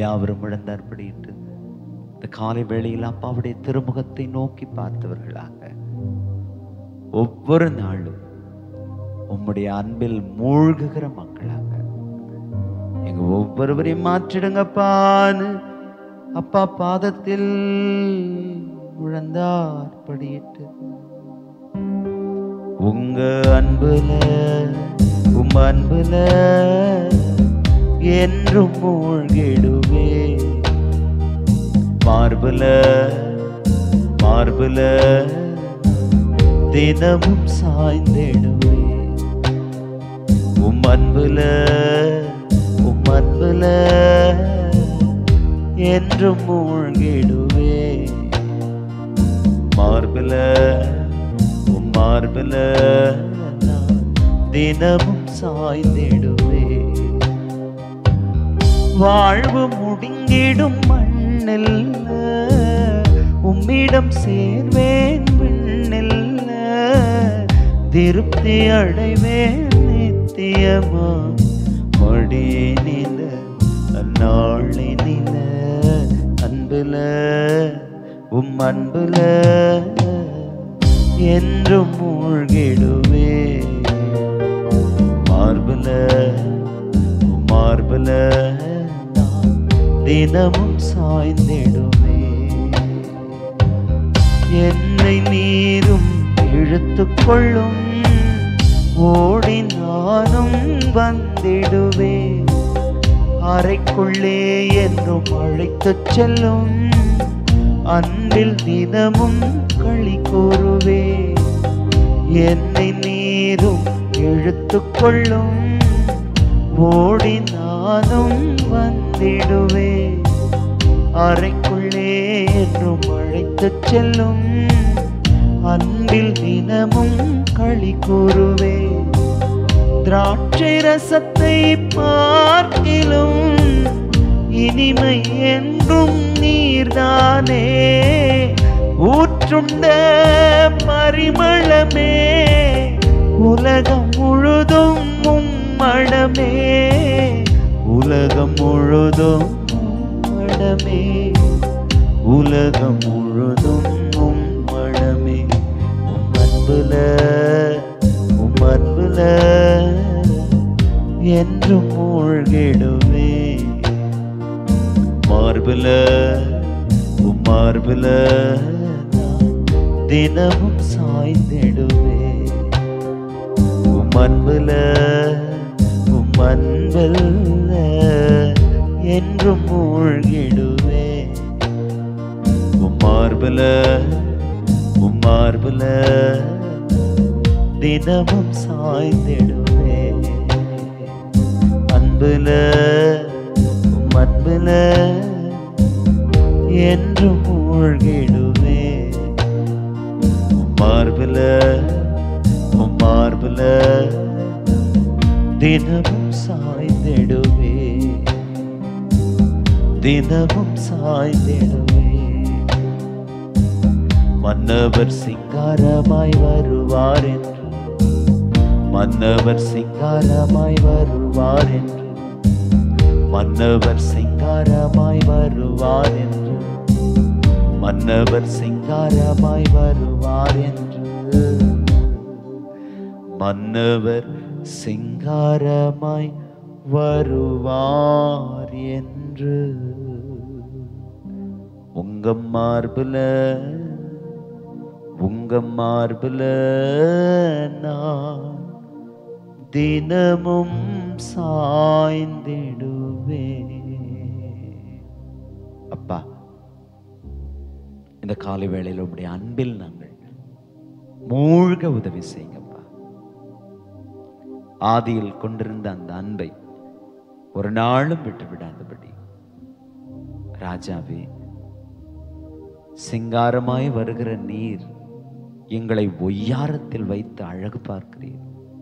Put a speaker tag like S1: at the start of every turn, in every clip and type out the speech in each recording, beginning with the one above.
S1: யாவரும் இழந்தார்படியிட்டு இந்த காலை வேளையில் அப்பாவுடைய திருமுகத்தை நோக்கி பார்த்தவர்களாக ஒவ்வொரு நாளும் உம்முடைய அன்பில் மூழ்குகிற மக்களாக எங்க ஒவ்வொருவரையும் மாற்றிடுங்கப்பான்னு அப்பா பாதத்தில் முழந்தார் படியிட்டு உங்க அன்புல உம் அன்புல என்றும் மூழ்கிடுவே மார்புல மார்புல தினமும் சாய்ந்திடுவே உம் அன்புல உம் அன்புல என்றும் மூழ்கிடுவே மார்புல உம் மார்புல நான் தினமும் சாய்ந்திடுவே வாழ்வு முடுங்கிடும் மண்ணில் உம்மிடம் சேர்வேன் விண்ணில் திருப்தி அடைவேன் நித்தியமா மடியினில அந்நாளினில அன்புல உம் அன்புல என்றும் மூழ்கிடுவே மார்புல உம் மார்புல நான் தினமும் சாய்ந்திடுவே என்னை நீரும் இழுத்துக் கொள்ளும் ஓடி நானும் வந்திடுவே அறைக்குள்ளே என்றும் அழைத்துச் செல்லும் அன்பில் தினமும் களி கூறுவே என்னை நீரும் இழுத்துக் கொள்ளும் ஓடி நானும் வந்திடுவே அறைக்குள்ளே என்றும் அழைத்துச் செல்லும் அன்பில் தினமும் களி கூறுவே திராட்சை ரசத்தை பார்க்கிலும் இனிமை என்றும் நீர்தானே ஊற்றுண்ட பரிமளமே உலகம் முழுதும் மடமே உலகம் முழுதும் மடமே உலகம் முழுதும் உம் மடமே உம் அன்புல உம் அன்புல என்றும் மூழ்கிடுவே மார்புல உம் மார்புல நான் தினமும் சாய்ந்திடுவே உம் அன்புல உம் அன்புல என்றும் மூழ்கிடுவே உம் மார்புல உம் மார்புல தினமும் சாய்ந்திடுவே அன்புல உம் அன்புல என்றும் மூழ்கிடுவே உம் மார்புல உம் மார்புல தினமும் சாய்ந்திடுவே தினமும் சாய்ந்திடுவே மன்னவர் சிங்காரமாய் வருவார் என்று மன்னவர் சிங்காரமாய் வருவார் என்று மன்னவர் சிங்காரமாய் வருவார் என்று மன்னவர் சிங்காரமாய் வருவார் என்று மன்னவர் சிங்காரமாய் வருவார் என்று உங்க மார்புல உங்க மார்புல நான் தினமும் சாய்ந்திடுவே அப்பா இந்த காலை வேளையில் உம்முடைய அன்பில் நாங்கள் மூழ்க உதவி செய்யுங்கப்பா ஆதியில் கொண்டிருந்த அந்த அன்பை ஒரு நாளும் விட்டு விடாதபடி ராஜாவே சிங்காரமாய் வருகிற நீர் எங்களை ஒய்யாரத்தில் வைத்து அழகு பார்க்கிறீர்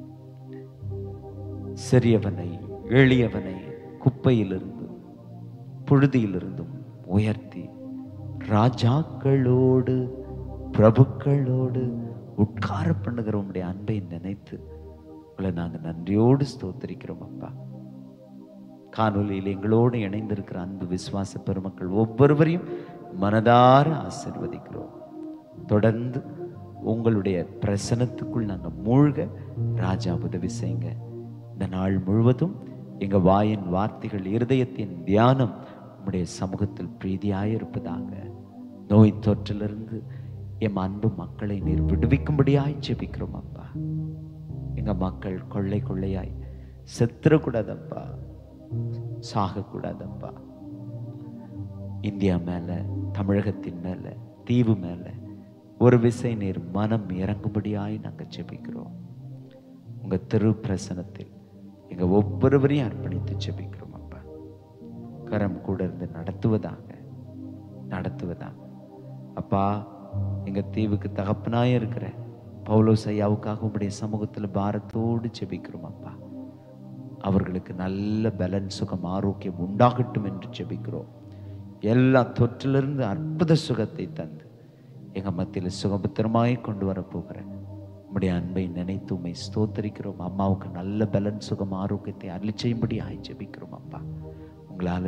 S1: சிறியவனை எளியவனை குப்பையிலிருந்தும் புழுதியிலிருந்தும் உயர்த்தி ராஜாக்களோடு பிரபுக்களோடு உட்கார பண்ணுகிற உம்முடைய அன்பை நினைத்து உங்களை நாங்கள் நன்றியோடு ஸ்தோத்திரிக்கிறோம் அப்பா காணொலியில் எங்களோடு இணைந்திருக்கிற அன்பு விசுவாச பெருமக்கள் ஒவ்வொருவரையும் மனதார ஆசிர்வதிக்கிறோம் தொடர்ந்து உங்களுடைய பிரசனத்துக்குள் நாங்கள் மூழ்க ராஜா உதவி செய்யுங்க இந்த நாள் முழுவதும் எங்க வாயின் வார்த்தைகள் இருதயத்தின் தியானம் உம்முடைய சமூகத்தில் பிரீதியாயிருப்பதாக நோய் தொற்றிலிருந்து எம் அன்பு மக்களை நீர் விடுவிக்கும்படியாய் ஜெபிக்கிறோம் அப்பா எங்க மக்கள் கொள்ளை கொள்ளையாய் செத்துறக்கூடாதப்பா சாகக்கூடாதப்பா இந்தியா மேல தமிழகத்தின் மேல தீவு மேல ஒரு விசை நீர் மனம் இறங்கும்படியாய் நாங்கள் ஜெபிக்கிறோம் உங்க திரு பிரசனத்தில் எங்க ஒவ்வொருவரையும் அர்ப்பணித்து ஜெபிக்கிறோம் அப்பா கரம் கூட இருந்து நடத்துவதாக நடத்துவதாக அப்பா எங்க தீவுக்கு தகப்பனாய் இருக்கிற பவுலோஸ் ஐயாவுக்காக உங்களுடைய சமூகத்துல பாரத்தோடு ஜெபிக்கிறோம் அப்பா அவர்களுக்கு நல்ல பலன் சுகம் ஆரோக்கியம் உண்டாகட்டும் என்று ஜெபிக்கிறோம் எல்லா தொற்றிலிருந்து அற்புத சுகத்தை தந்து எங்க மத்தியில சுகபத்திரமாய் கொண்டு வர போகிறேன் உம்முடைய அன்பை நினைத்து உம்மை ஸ்தோத்தரிக்கிறோம் அம்மாவுக்கு நல்ல பலன் சுகம் ஆரோக்கியத்தை அருளி செய்யும்படி ஆய் ஜெபிக்கிறோம் அப்பா உங்களால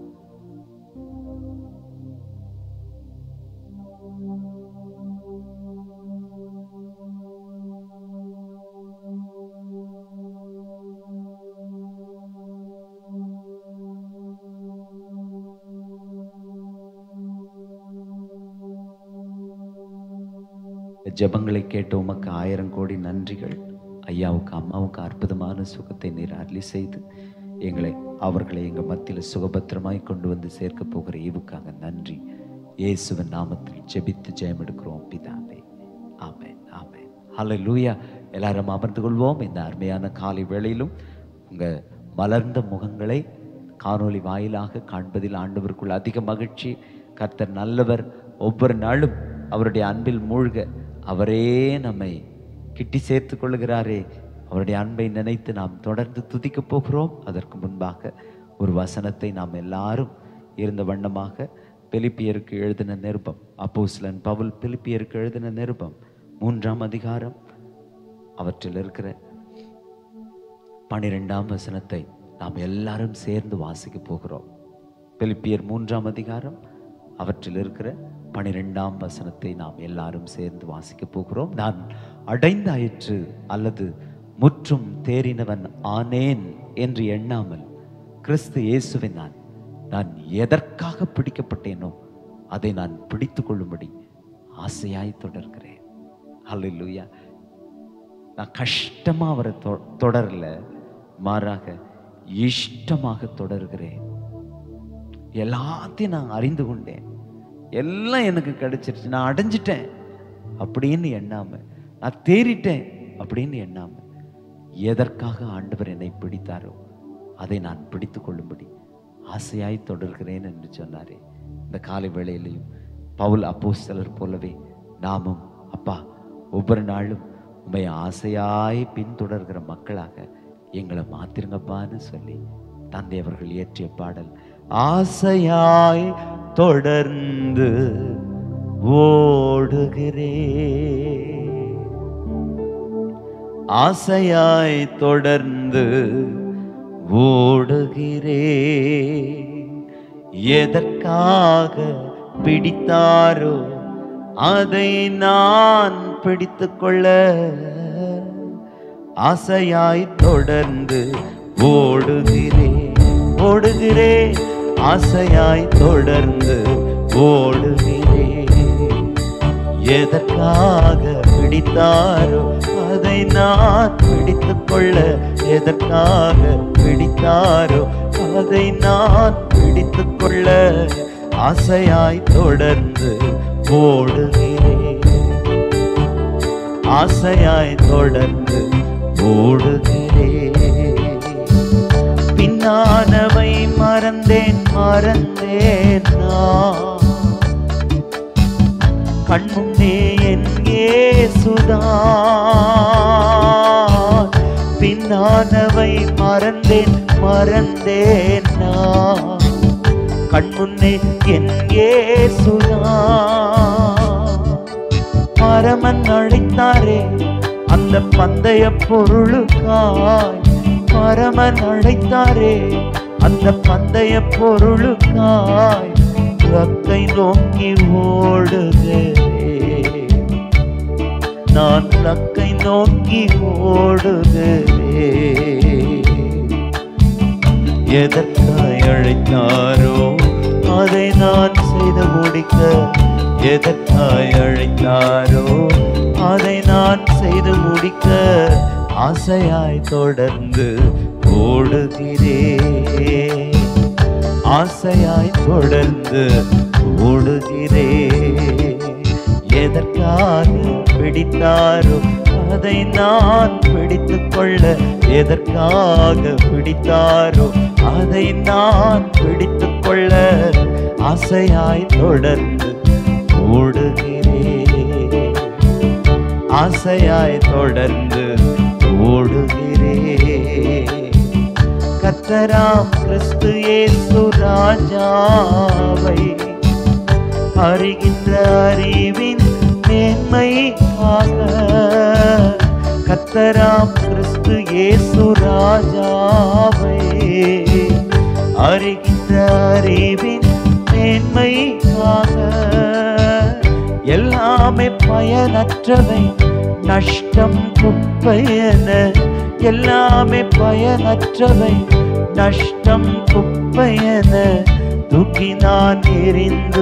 S1: ஜெபங்களை கேட்ட உமக்கு ஆயிரம் கோடி நன்றிகள் ஐயாவுக்கு அம்மாவுக்கு அற்புதமான சுகத்தை நீர் அருளி செய்து எங்களை அவர்களை எங்க மத்தியில் சுகபத்திரமாய் கொண்டு வந்து சேர்க்க போகிற ஈவுக்காக நன்றி இயேசுவின் நாமத்தில் ஜெபித்து ஜெயம் எடுக்கிறோம் பிதாவே ஆமென் ஆமென் ஹalleluya எல்லாரும் அமர்ந்து கொள்வோம் இந்த அருமையான காலை வேளையிலும் உங்க மலர்ந்த முகங்களை காணொளி வாயிலாக காண்பதில் ஆண்டவருக்குள் அதிக மகிழ்ச்சி கர்த்தர் நல்லவர் ஒவ்வொரு நாளும் அவருடைய அன்பில் மூழ்க அவரே நம்மை கிட்டி சேர்த்து கொள்ளுகிறாரே அவருடைய அன்பை நினைத்து நாம் தொடர்ந்து துதிக்கப் போகிறோம் அதற்கு முன்பாக ஒரு வசனத்தை நாம் எல்லாரும் இருந்த வண்ணமாக பிலிப்பியருக்கு எழுதின நிருபம் அப்போஸ்தலன் பவுல் பிலிப்பியருக்கு எழுதின நிருபம் மூன்றாம் அதிகாரம் அவற்றில் இருக்கிற பனிரெண்டாம் வசனத்தை நாம் எல்லாரும் சேர்ந்து வாசிக்க போகிறோம் பிலிப்பியர் மூன்றாம் அதிகாரம் அவற்றில் இருக்கிற பனிரெண்டாம் வசனத்தை நாம் எல்லாரும் சேர்ந்து வாசிக்க போகிறோம் நான் அடைந்தாயிற்று அல்லது முற்றும் தேறினவன் ஆனேன் என்று எண்ணாமல் கிறிஸ்து இயேசுவின் நான் நான் எதற்காக பிடிக்கப்பட்டேனோ அதை நான் பிடித்து கொள்ளும்படி ஆசையாய் தொடர்கிறேன் அல்லேலூயா நான் கஷ்டமா அவரை தொ- தொடரல மாறாக இஷ்டமாக தொடர்கிறேன் எல்லாத்தையும் நான் அறிந்து கொண்டேன் எல்லாம் எனக்கு கிடைச்சிருச்சு நான் அடைஞ்சிட்டேன் அப்படின்னு எண்ணாம நான் தேறிட்டேன் அப்படின்னு எண்ணாம எதற்காக ஆண்டவர் என்னை பிடித்தாரோ அதை நான் பிடித்து கொள்ளும்படி ஆசையாய் தொடர்கிறேன் என்று சொன்னாரே இந்த காலை வேளையிலையும் பவுல் அப்போஸ்தலர் போலவே நாமும் அப்பா ஒவ்வொரு நாளும் உண்மை ஆசையாய் பின்தொடர்கிற மக்களாக எங்களை மாத்திருங்கப்பான்னு சொல்லி தந்தை அவர்கள் இயற்றிய பாடல் ஆசையாய் தொடர்ந்து ஓடுகிறேன் ஆசையாய் தொடர்ந்து ஓடுகிறேன் எதற்காக பிடித்தாரோ அதை நான் பிடித்துக் கொள்ள ஆசையாய் தொடர்ந்து ஓடுகிறேன் ஓடுகிறேன் ஆசையாய் தொடர்ந்து ஓடுகிறேன் எதற்காக பிடித்தாரோ அதை நான் பிடித்துக் கொள்ள எதற்காக பிடித்தாரோ அதை நான் பிடித்துக் கொள்ள ஆசையாய் தொடர்ந்து ஓடுகிறேன் ஆசையாய் தொடர்ந்து ஓடுகிறேன் பின்னானவை மறந்தேன் மறந்தேன் நான் கண்முன்னே என் ஏசுதான் பின்னானவை மறந்தேன் மறந்தேன் நான் கண்முன்னே என் ஏசுதான் பரமன் அழைத்தாரே அந்த பந்தய பொருளுக்காய் பரமன் அழைத்தாரே அந்த பந்தய பொருளுக்காய் லக்கை நோக்கி ஓடுகிறேன் நான் லக்கை நோக்கி ஓடுகிறேன் எதற்காய் அழைத்தாரோ அதை நான் செய்து முடிக்க எதற்காய் அழைத்தாரோ அதை நான் செய்து முடிக்க ஆசையாய் தொடர்ந்து ஓடுகிறேன் ஆசையாய் தொடர்ந்து ஓடுகிறேன் எதற்காக பிடித்தாரோ அதை நான் பிடித்துக் கொள்ள எதற்காக பிடித்தாரோ அதை நான் பிடித்துக் கொள்ள ஆசையாய் தொடர்ந்து ஓடுகிறேன் ஆசையாய் தொடர்ந்து ஓடுகிறேன் கத்தராம் கிறிஸ்து இயேசு ராஜாவை அறிகின்ற அறிவின் மேன்மைக்காக கத்தராம் கிறிஸ்து இயேசு ராஜாவை அறிகின்ற அறிவின் மேன்மைக்காக எல்லாமே பயனற்றவை நஷ்டம் குப்பையென எல்லாமே பயனற்றவை நஷ்டம் குப்பையென தூக்கி நான் எரிந்து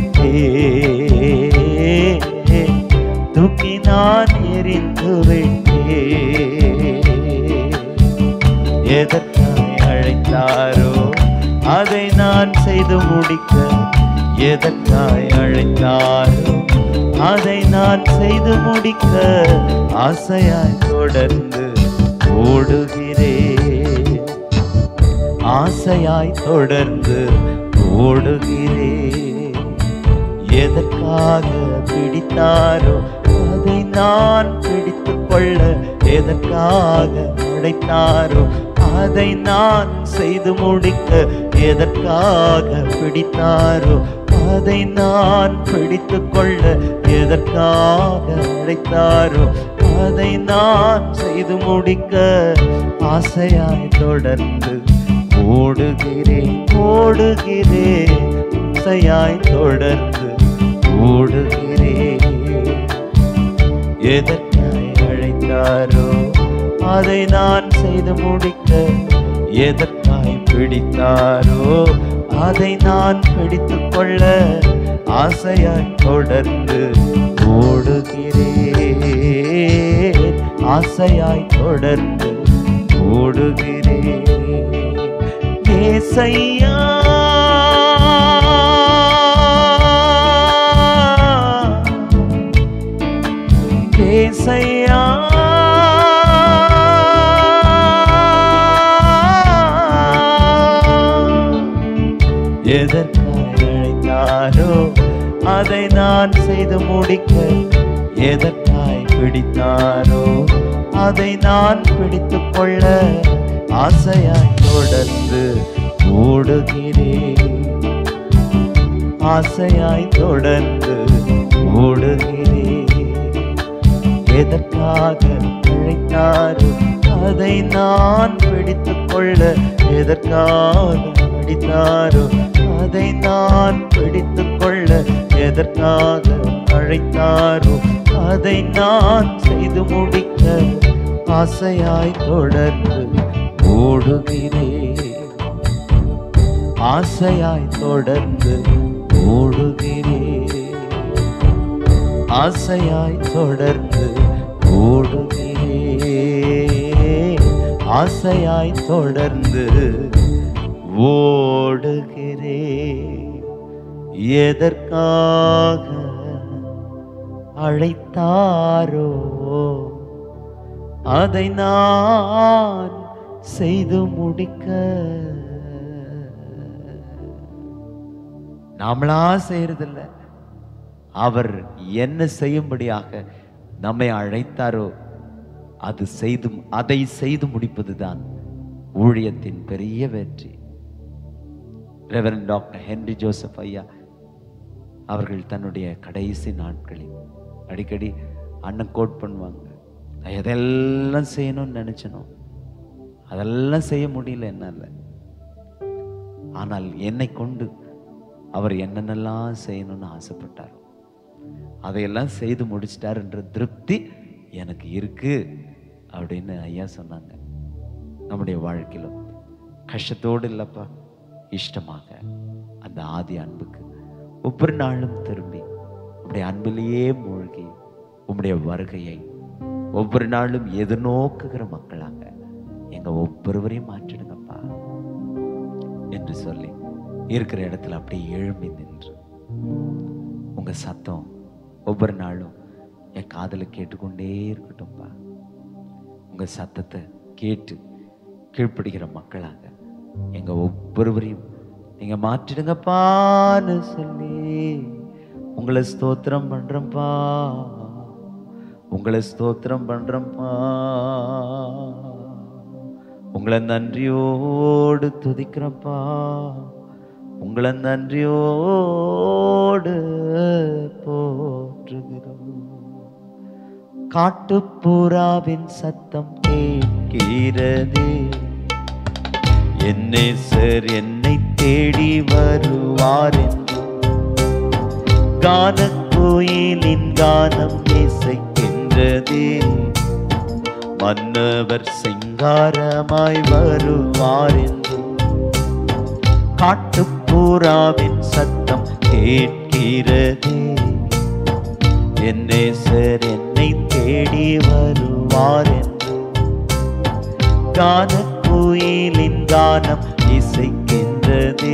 S1: விட்டேன் தூக்கி நான் எரிந்து விட்டேன் எதற்காய் அழைத்தாரோ அதை நான் செய்து முடிக்க எதற்காய் அழைத்தாரோ அதை நான் செய்து முடிக்க ஆசையாய் தொடர்ந்து ஓடுகிறேன் ஆசையாய் தொடர்ந்து ஓடுகிறேன் எதற்காக பிடித்தாரோ அதை நான் பிடித்துக் கொள்ள எதற்காக அழைத்தாரோ அதை நான் செய்து முடிக்க எதற்காக பிடித்தாரோ அதை நான் பிடித்துக் கொள்ள எதற்காக அழைத்தாரோ அதை நான் செய்து முடிக்க ஆசையாய் தொடர்ந்து ஓடுகிறேன் ஓடுகிறேன் ஆசையாய் தொடர்ந்து ஓடுகிறேன் எதற்காய் அழைத்தாரோ அதை நான் செய்து முடிக்க எதற்காய் பிடித்தாரோ அதை நான் பிடித்துக் கொள்ள ஆசையாய் தொடர்ந்து ஓடுகிறேன் ஆசையாய் தொடர்ந்து ஓடுகிறேன் ஏசையா ஏசையா எதற்காய் அழைத்தாரோ அதை நான் செய்து முடிக்க எதற்காய் பிடித்தாரோ அதை நான் பிடித்துக் கொள்ள ஆசையாய் தொடர்ந்து ஓடுகிறேன் ஆசையாய் தொடர்ந்து ஓடுகிறேன் எதற்காக அழைத்தாரோ அதை நான் பிடித்துக் கொள்ள எதற்காக அடித்தாரோ அதை நான் பிடித்துக் கொள்ள எதற்காக அழைத்தாரோ அதை நான் செய்து முடிக்க ஆசையாய் தொடர்ந்து ஓடுகிறேன் ஆசையாய் தொடர்ந்து ஓடுகிறேன் ஆசையாய் தொடர்ந்து ஓடுகிறேன் ஆசையாய் தொடர்ந்து ஓடுகிறேன் எதற்காக அழைத்தாரோ அதை நான் செய்து முடிக்க நாமளா செய்யறதில்ல அவர் என்ன செய்யும்படியாக நம்மை அழைத்தாரோ அது செய்து அதை செய்து முடிப்பதுதான் ஊழியத்தின் பெரிய வெற்றி ரெவரன் டாக்டர் ஹென்ரி ஜோசப் ஐயா அவர்கள் தன்னுடைய கடைசி நாட்களில் அடிக்கடி அண்ணன் கோட் பண்ணுவாங்க நான் எதெல்லாம் செய்யணும்னு நினைச்சனோ அதெல்லாம் செய்ய முடியல என்னால ஆனால் என்னை கொண்டு அவர் என்னென்னலாம் செய்யணும்னு ஆசைப்பட்டாரோ அதையெல்லாம் செய்து முடிச்சிட்டாருன்ற திருப்தி எனக்கு இருக்கு அப்படின்னு ஐயா சொன்னாங்க நம்முடைய வாழ்க்கையிலும் கஷ்டத்தோடு இல்லப்பா இஷ்டமாக அந்த ஆதி அன்புக்கு ஒவ்வொரு நாளும் திரும்பி உம்முடைய அன்பிலேயே மூழ்கி உம்முடைய வருகையை ஒவ்வொரு நாளும் எதிர்நோக்குகிற மக்களாக எங்க ஒவ்வொருவரையும் மாற்றிடுங்கப்பா என்று சொல்லி இருக்கிற இடத்துல அப்படியே எழும்பி நின்று உங்க சத்தம் ஒவ்வொரு நாளும் என் காதுல கேட்டுக்கொண்டே இருக்கட்டும்பா உங்க சத்தத்தை கேட்டு கீழ்ப்படுகிற மக்களாக எங்க ஒவ்வொருவரையும் நீங்க மாற்றிடுங்கப்பான்னு சொல்லி உங்களை ஸ்தோத்திரம் பண்றேன்ப்பா உங்களை ஸ்தோத்திரம் பண்றேன்ப்பா உங்களை நன்றியோடு துதிக்கிறப்பா உங்களை நன்றியோடு போற்றுகிறோம் காட்டுப்புறாவின் சத்தம் கேட்கிறதே என்னே சார் என்னை தேடி வருவார் என்று கானக்கோயிலின் கானம் இசைக்கின்றதே மன்னவர் சிங்காரமாய் வருவார் என்று காட்டுப்புறாவின் சத்தம் கேட்கிறதே என் நேசர் என்னை தேடி வருவார் என்று கானக்குயிலின் கானம் இசைக்கின்றதே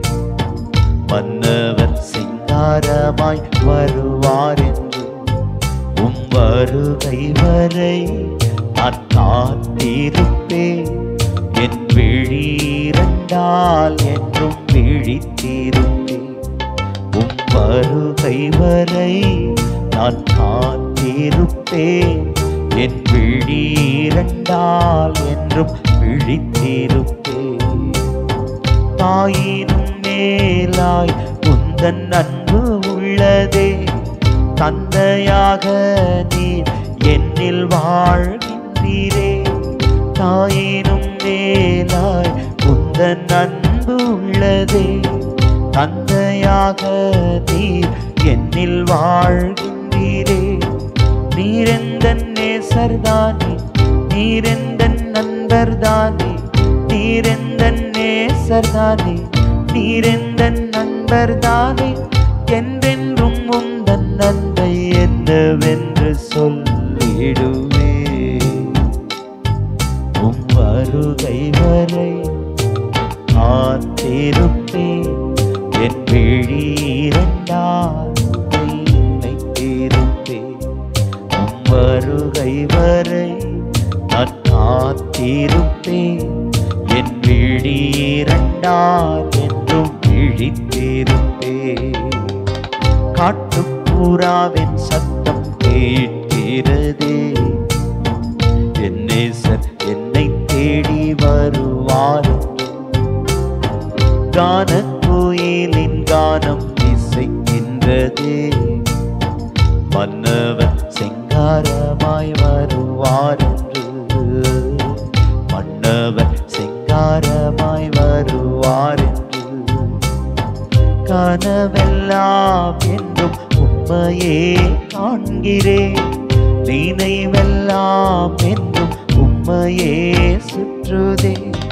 S1: மன்னவர் சிங்காரமாய் வருவார் என்று உம் வருகை வரை நான் காத்திருப்பேன் என் விழி இரண்டால் என்றும் விழித்திருப்பேன் உம் வருகை வரை நான் காத்திருப்பேன் என் விழி இரண்டால் என்றும் விழித்திருப்பேன் தாயினும் மேலாய் உந்தன் அன்பு உள்ளதே தந்தையாக நீர் என்னில் வாழ்கின்றீரே தாயினும் மேலாய் உந்தன் அன்பு உள்ளதே தந்தையாக நீர் என்னில் வாழ்கின்றீரே நீரெந்த நேசர்தானே நீரெந்த நண்பர்தானே நீரெந்த நேசர்தானே நீரெந்த நண்பர்தானே என்றென்றும் உந்தன் நன்மை என்னவென்று சொல்லிடுவே உம் வருகை வரை காத்திருப்பேன் என் விழி இரண்டால் நினைத்திருப்பேன் உம் வருகை வரை நான் காத்திருப்பேன் என் விழி இரண்டால் என்றும் விழித்திருப்பேன் காட்டுப்புறாவின் சத்தம் கேட்கிறதே என் நேசர் என்னை தேடி வருவார் கான கோயிலின் கானம் இசைக்கின்றதே மன்னவர் செங்காரமாய் வருவார் என்று மன்னவர் செங்காரமாய் வருவார் என்று கனவெல்லாம் என்றும் உண்மையே காண்கிறேன் நினைவெல்லாம் என்றும் உண்மையே சுற்றுதே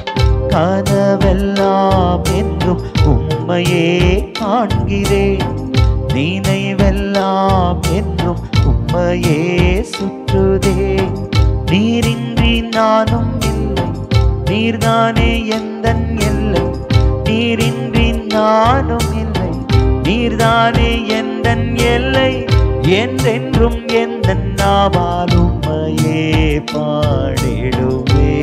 S1: கனவெல்லாம் என்றும் உண்மையே காண்கிறேன் நினைவெல்லாம் என்றும் உண்மையே சுற்றுதே நீரின்றி நானும் இல்லை நீர்தானே எந்தன் எல்லை நீரின்றி நானும் இல்லை நீர்தானே எந்தன் எல்லை என்றென்றும் எந்த நாவால் உம்மையே பாடிடுவே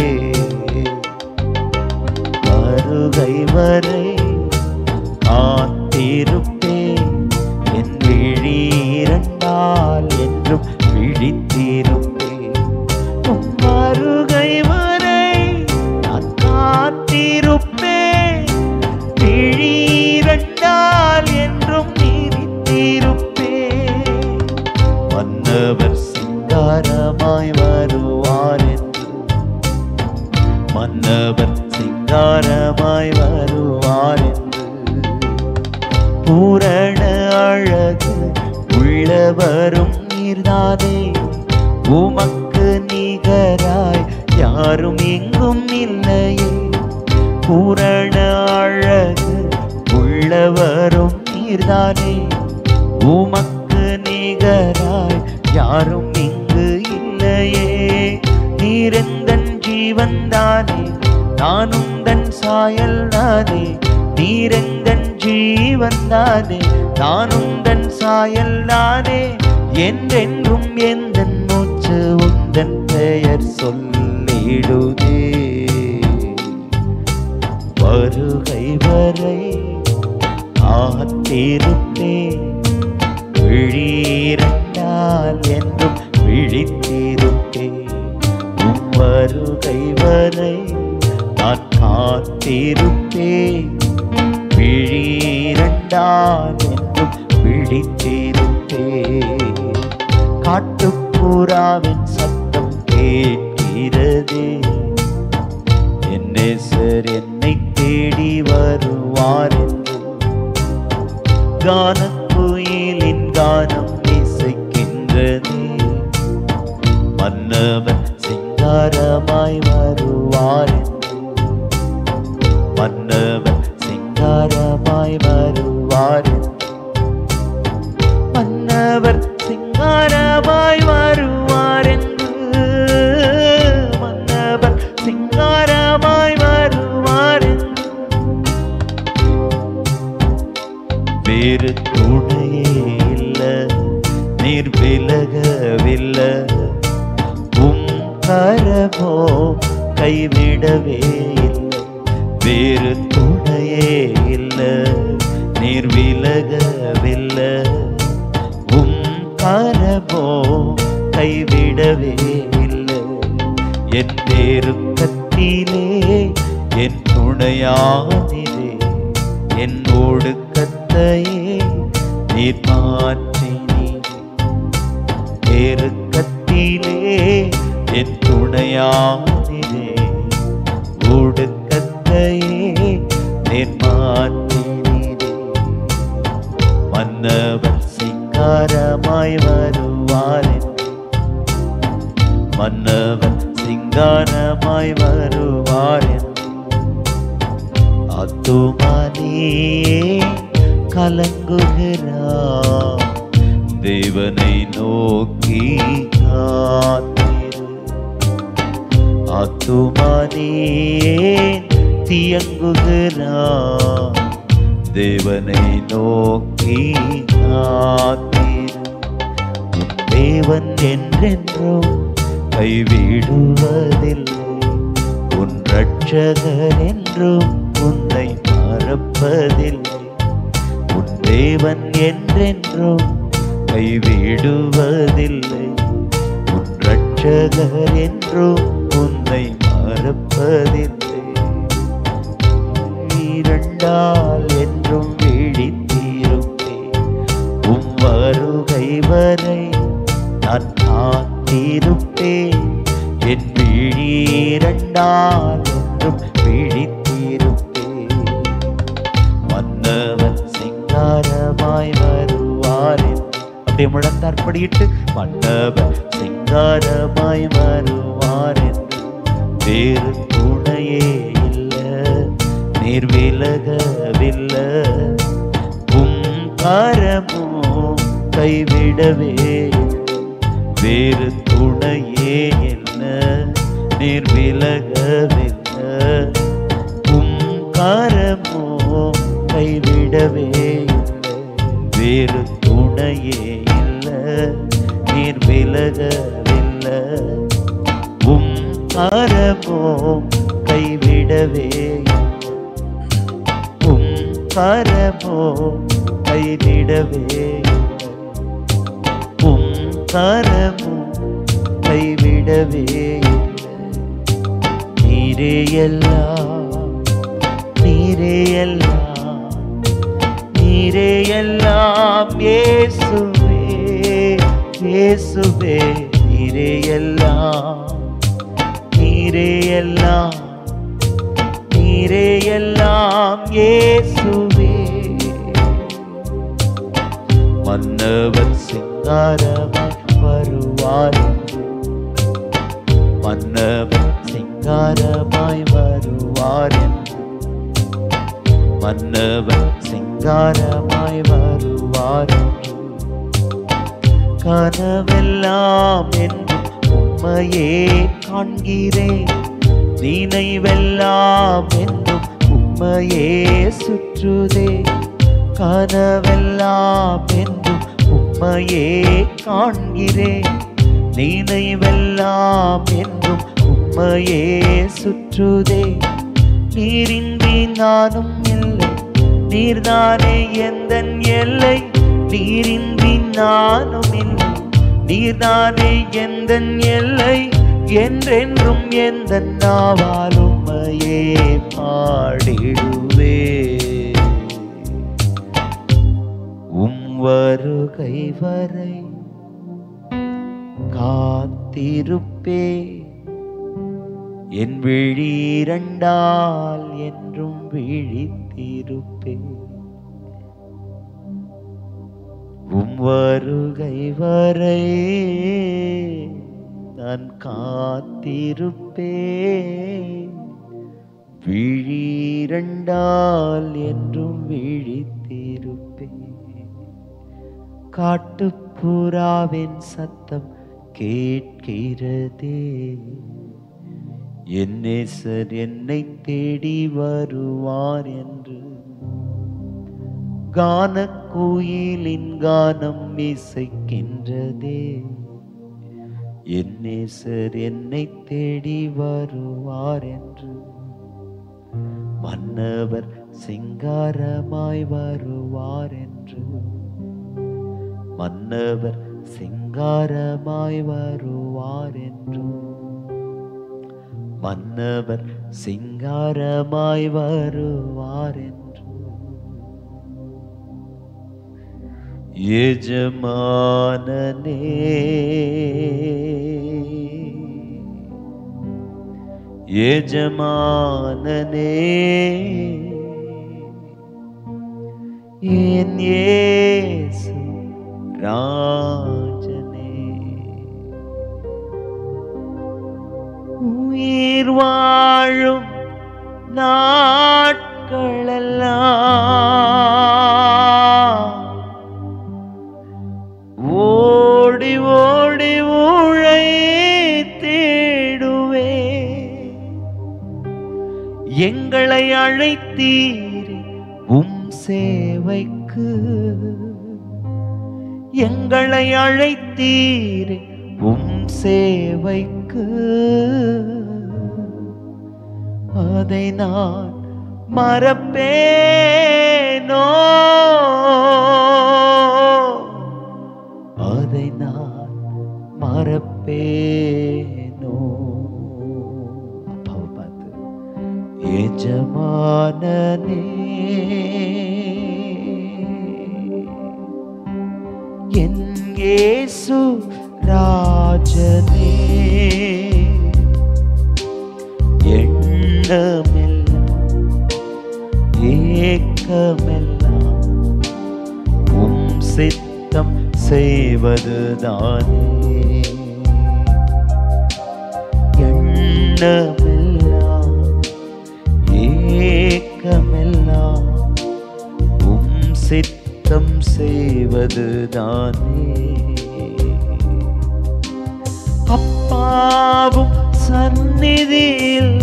S1: வருகை வரை காத்திருப்பேன் என் விழி இரண்டால் என்றும் விழித்திருப்பேன் உம் வருகை வரை நான் காத்திருப்பேன் விழி இரண்டால் என்றும் நீடித்திருப்பேன் மன்னவர் சிங்காரமாய் வருவார் என்று மன்னவர் சிங்க சிங்காரமாய் வருவார் என்று பூரண அழகு உள்ளவரும் நீர்தானே உமக்கு நிகராய் யாரும் எங்கும் இல்லையே பூரண அழகு உள்ளவரும் நீர்தானே உமக்கு நிகராய் யாரும் இங்கு இல்லையே நீரெந்தன் ஜீவன்தானே நானும் தன் சாயல் தானே நீரெந்தன் ஜீவன்தானே நானும் தன் சாயல் தானே என்றென்றும் எந்தன் மூச்சு உந்தன் பெயர் சொல்லிடுதே வருகை வரை காத்திருப்பே விழிரண்டால் என்றும் விழித்திருப்பே உம் வருகை வரை நான் காத்திருப்பே விழிரண்டால் என்றும் விழித்திருப்பே காட்டுப்புறாவின் சத்தம் கேட்கிறதே என் நேசர் என்னை தேடி வருவார் என்று கானக்குயிலின் கானம் இசைக்கின்றதே மன்னவன் சிங்காரமாய் வருவார் என்று மன்னவன் சிங்காரமாய் வருவார் என்று மன்னவர் சிங்காரமாய் வருவார் என்று மன்னவர் சிங்காரமாய் வருவார் என்று வேறு துணையே இல்ல நீர் விலகவில்லை உம் கரமோ கைவிடவே இல்லை வேறு துணையே இல்ல நீர் விலகவில்லை உம் கரமோ கைவிடவே இல்லை என் நெருக்கத்திலே என் துணையானிலே என் ஒடுக்கத்தையே நீர் மாற்றினீர் நெருக்கத்திலே என் துணையானிலே ஒடுக்கத்தையே நீர் மாற்றினீரே மன்னவர் சிங்காரமாய் வருவார் என்று மன்னவன் சிங்காரமாய் வருவார் என்று அத்துமானியே கலங்குகிறார் தேவனை நோக்கி காத்திரு அத்துமானியே தியங்குகிறார் தேவனை நோக்கி காத்திரு உன் தேவன் என்றென்றும் கைவிடுவதில்லை உன் ரட்சகர் என்றும் உன்னை மறப்பதில்லை உன் தேவன் என்றென்றும் கைவிடுவதில்லை உன் ரட்சகர் என்றும் உன்னை மறப்பதில்லை இரண்டால் என்றும் விழித்திருப்பேன் உம் வருகை வரை நான் காத்திருப்பேன் என் விழி இரண்டால் என்றும் விழித்திருப்பேன் மன்னவன் சிங்காரமாய் வருவார் என்று அப்படியே முழந்தாற்படியிட்டு மன்னவன் சிங்காரமாய் வருவார் என்று வேறு துணையே இல்ல நீர் விலகவில்லை உம் கரமோ கைவிடவே வேறு துணையே என்ன நீர் விலகவில்லை உம் கரமோ கைவிடவே இல்லை வேறு துணையே இல்லை நீர் விலகவில்லை உம் கரமோ கைவிடவே இல்லை உம் கரமோ கைவிடவே இல்லை உம் கரமோ கைவிடவே இல்லை நீரே எல்லாம் நீரே எல்லாம் நீரே எல்லாம் இயேசுவே இயேசுவே நீரே எல்லாம் நீரே எல்லாம் நீ நீரே எல்லாம் இயேசுவே மன்னவர் சிங்காரமாய் வருவார் என்று மன்னவர் சிங்காரமாய் வருவார் என்று மன்னவர் சிங்காரமாய் வருவார் என்று கனவெல்லாம் என்றும் உம்மையே காண்கிறேன் நினைவெல்லாம் என்றும் உம்மையே சுற்றுதே கனவெல்லாம் என்றும் உம்மையே காண்கிறேன் நினைவெல்லாம் என்றும் உம்மையே சுற்றுதே நீரின்றி நானும் இல்லை நீர்தானே எந்த எல்லை நீரின்றி நானும் இல்லை நீர்தானே எந்த எல்லை என்றென்றும் எந்த நாவாலுமையே பாடிடுவே உம் வருகை வரை காத்திருப்பே என் விழி இரண்டால் என்றும் விழித்திருப்பே உம் வருகை வரை நான் காத்திருப்பே விழி இரண்டால் என்றும் விழித்திருப்பே காட்டுப்புறாவின் சத்தம் கேட்கிறதே என் நேசர் என்னை தேடி வருவார் என்று கான கோயிலின் கானம் இசைக்கின்றதே என் நேசர் என்னை தேடி வருவார் என்று மன்னவர் சிங்காரமாய் வருவார் என்று மன்னவர் சிங்காரமாய் வருவார் என்று மன்னவர் சிங்காரமாய் வருவார் என்று எஜமானனே எஜமானனே என் இயேசு ராஜனே உயிர் வாழும் நாட்களெல்லாம் ஓடி ஓடி ஊழை தேடுவே எங்களை அழைத்தீர் உம் சேவைக்கு எங்களை அழைத்தீர் உம் சேவைக்கு அதை நான் மறப்பேனோ அதை நான் மறப்பேனோ அப்பாவை பார்த்து எஜமானனே என் இயேசு ராஜனே எண்ணமெல்லாம் ஏக்கமெல்லாம் உம் சித்தம் செய்வதுதானே எண்ணமெல்லாம் ஏக்கமெல்லாம் உம் சித்தம் செய்வதுதானே அப்பாவும் சந்நிதியில்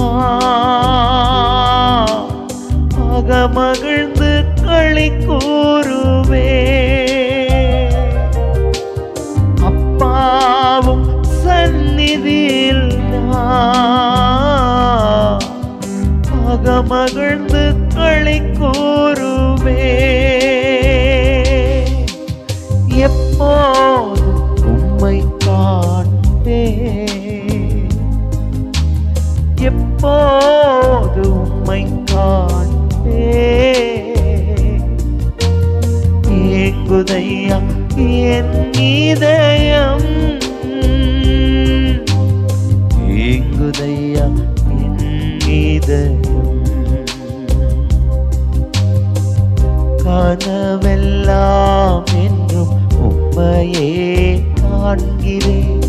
S1: நான் அகமகிழ்ந்து களி கூறுவே அப்பாவும் சந்நிதியில் நான் அகமகிழ்ந்து களி கூறுவே எப்போது உம்மை காண்பே எப்போது உம்மை காண்பே ஏங்குதையா என் இதயம் ஏங்குதையா என் இதயம் கனவெல்லாம் என்றும் உம்மையே காண்கிறேன்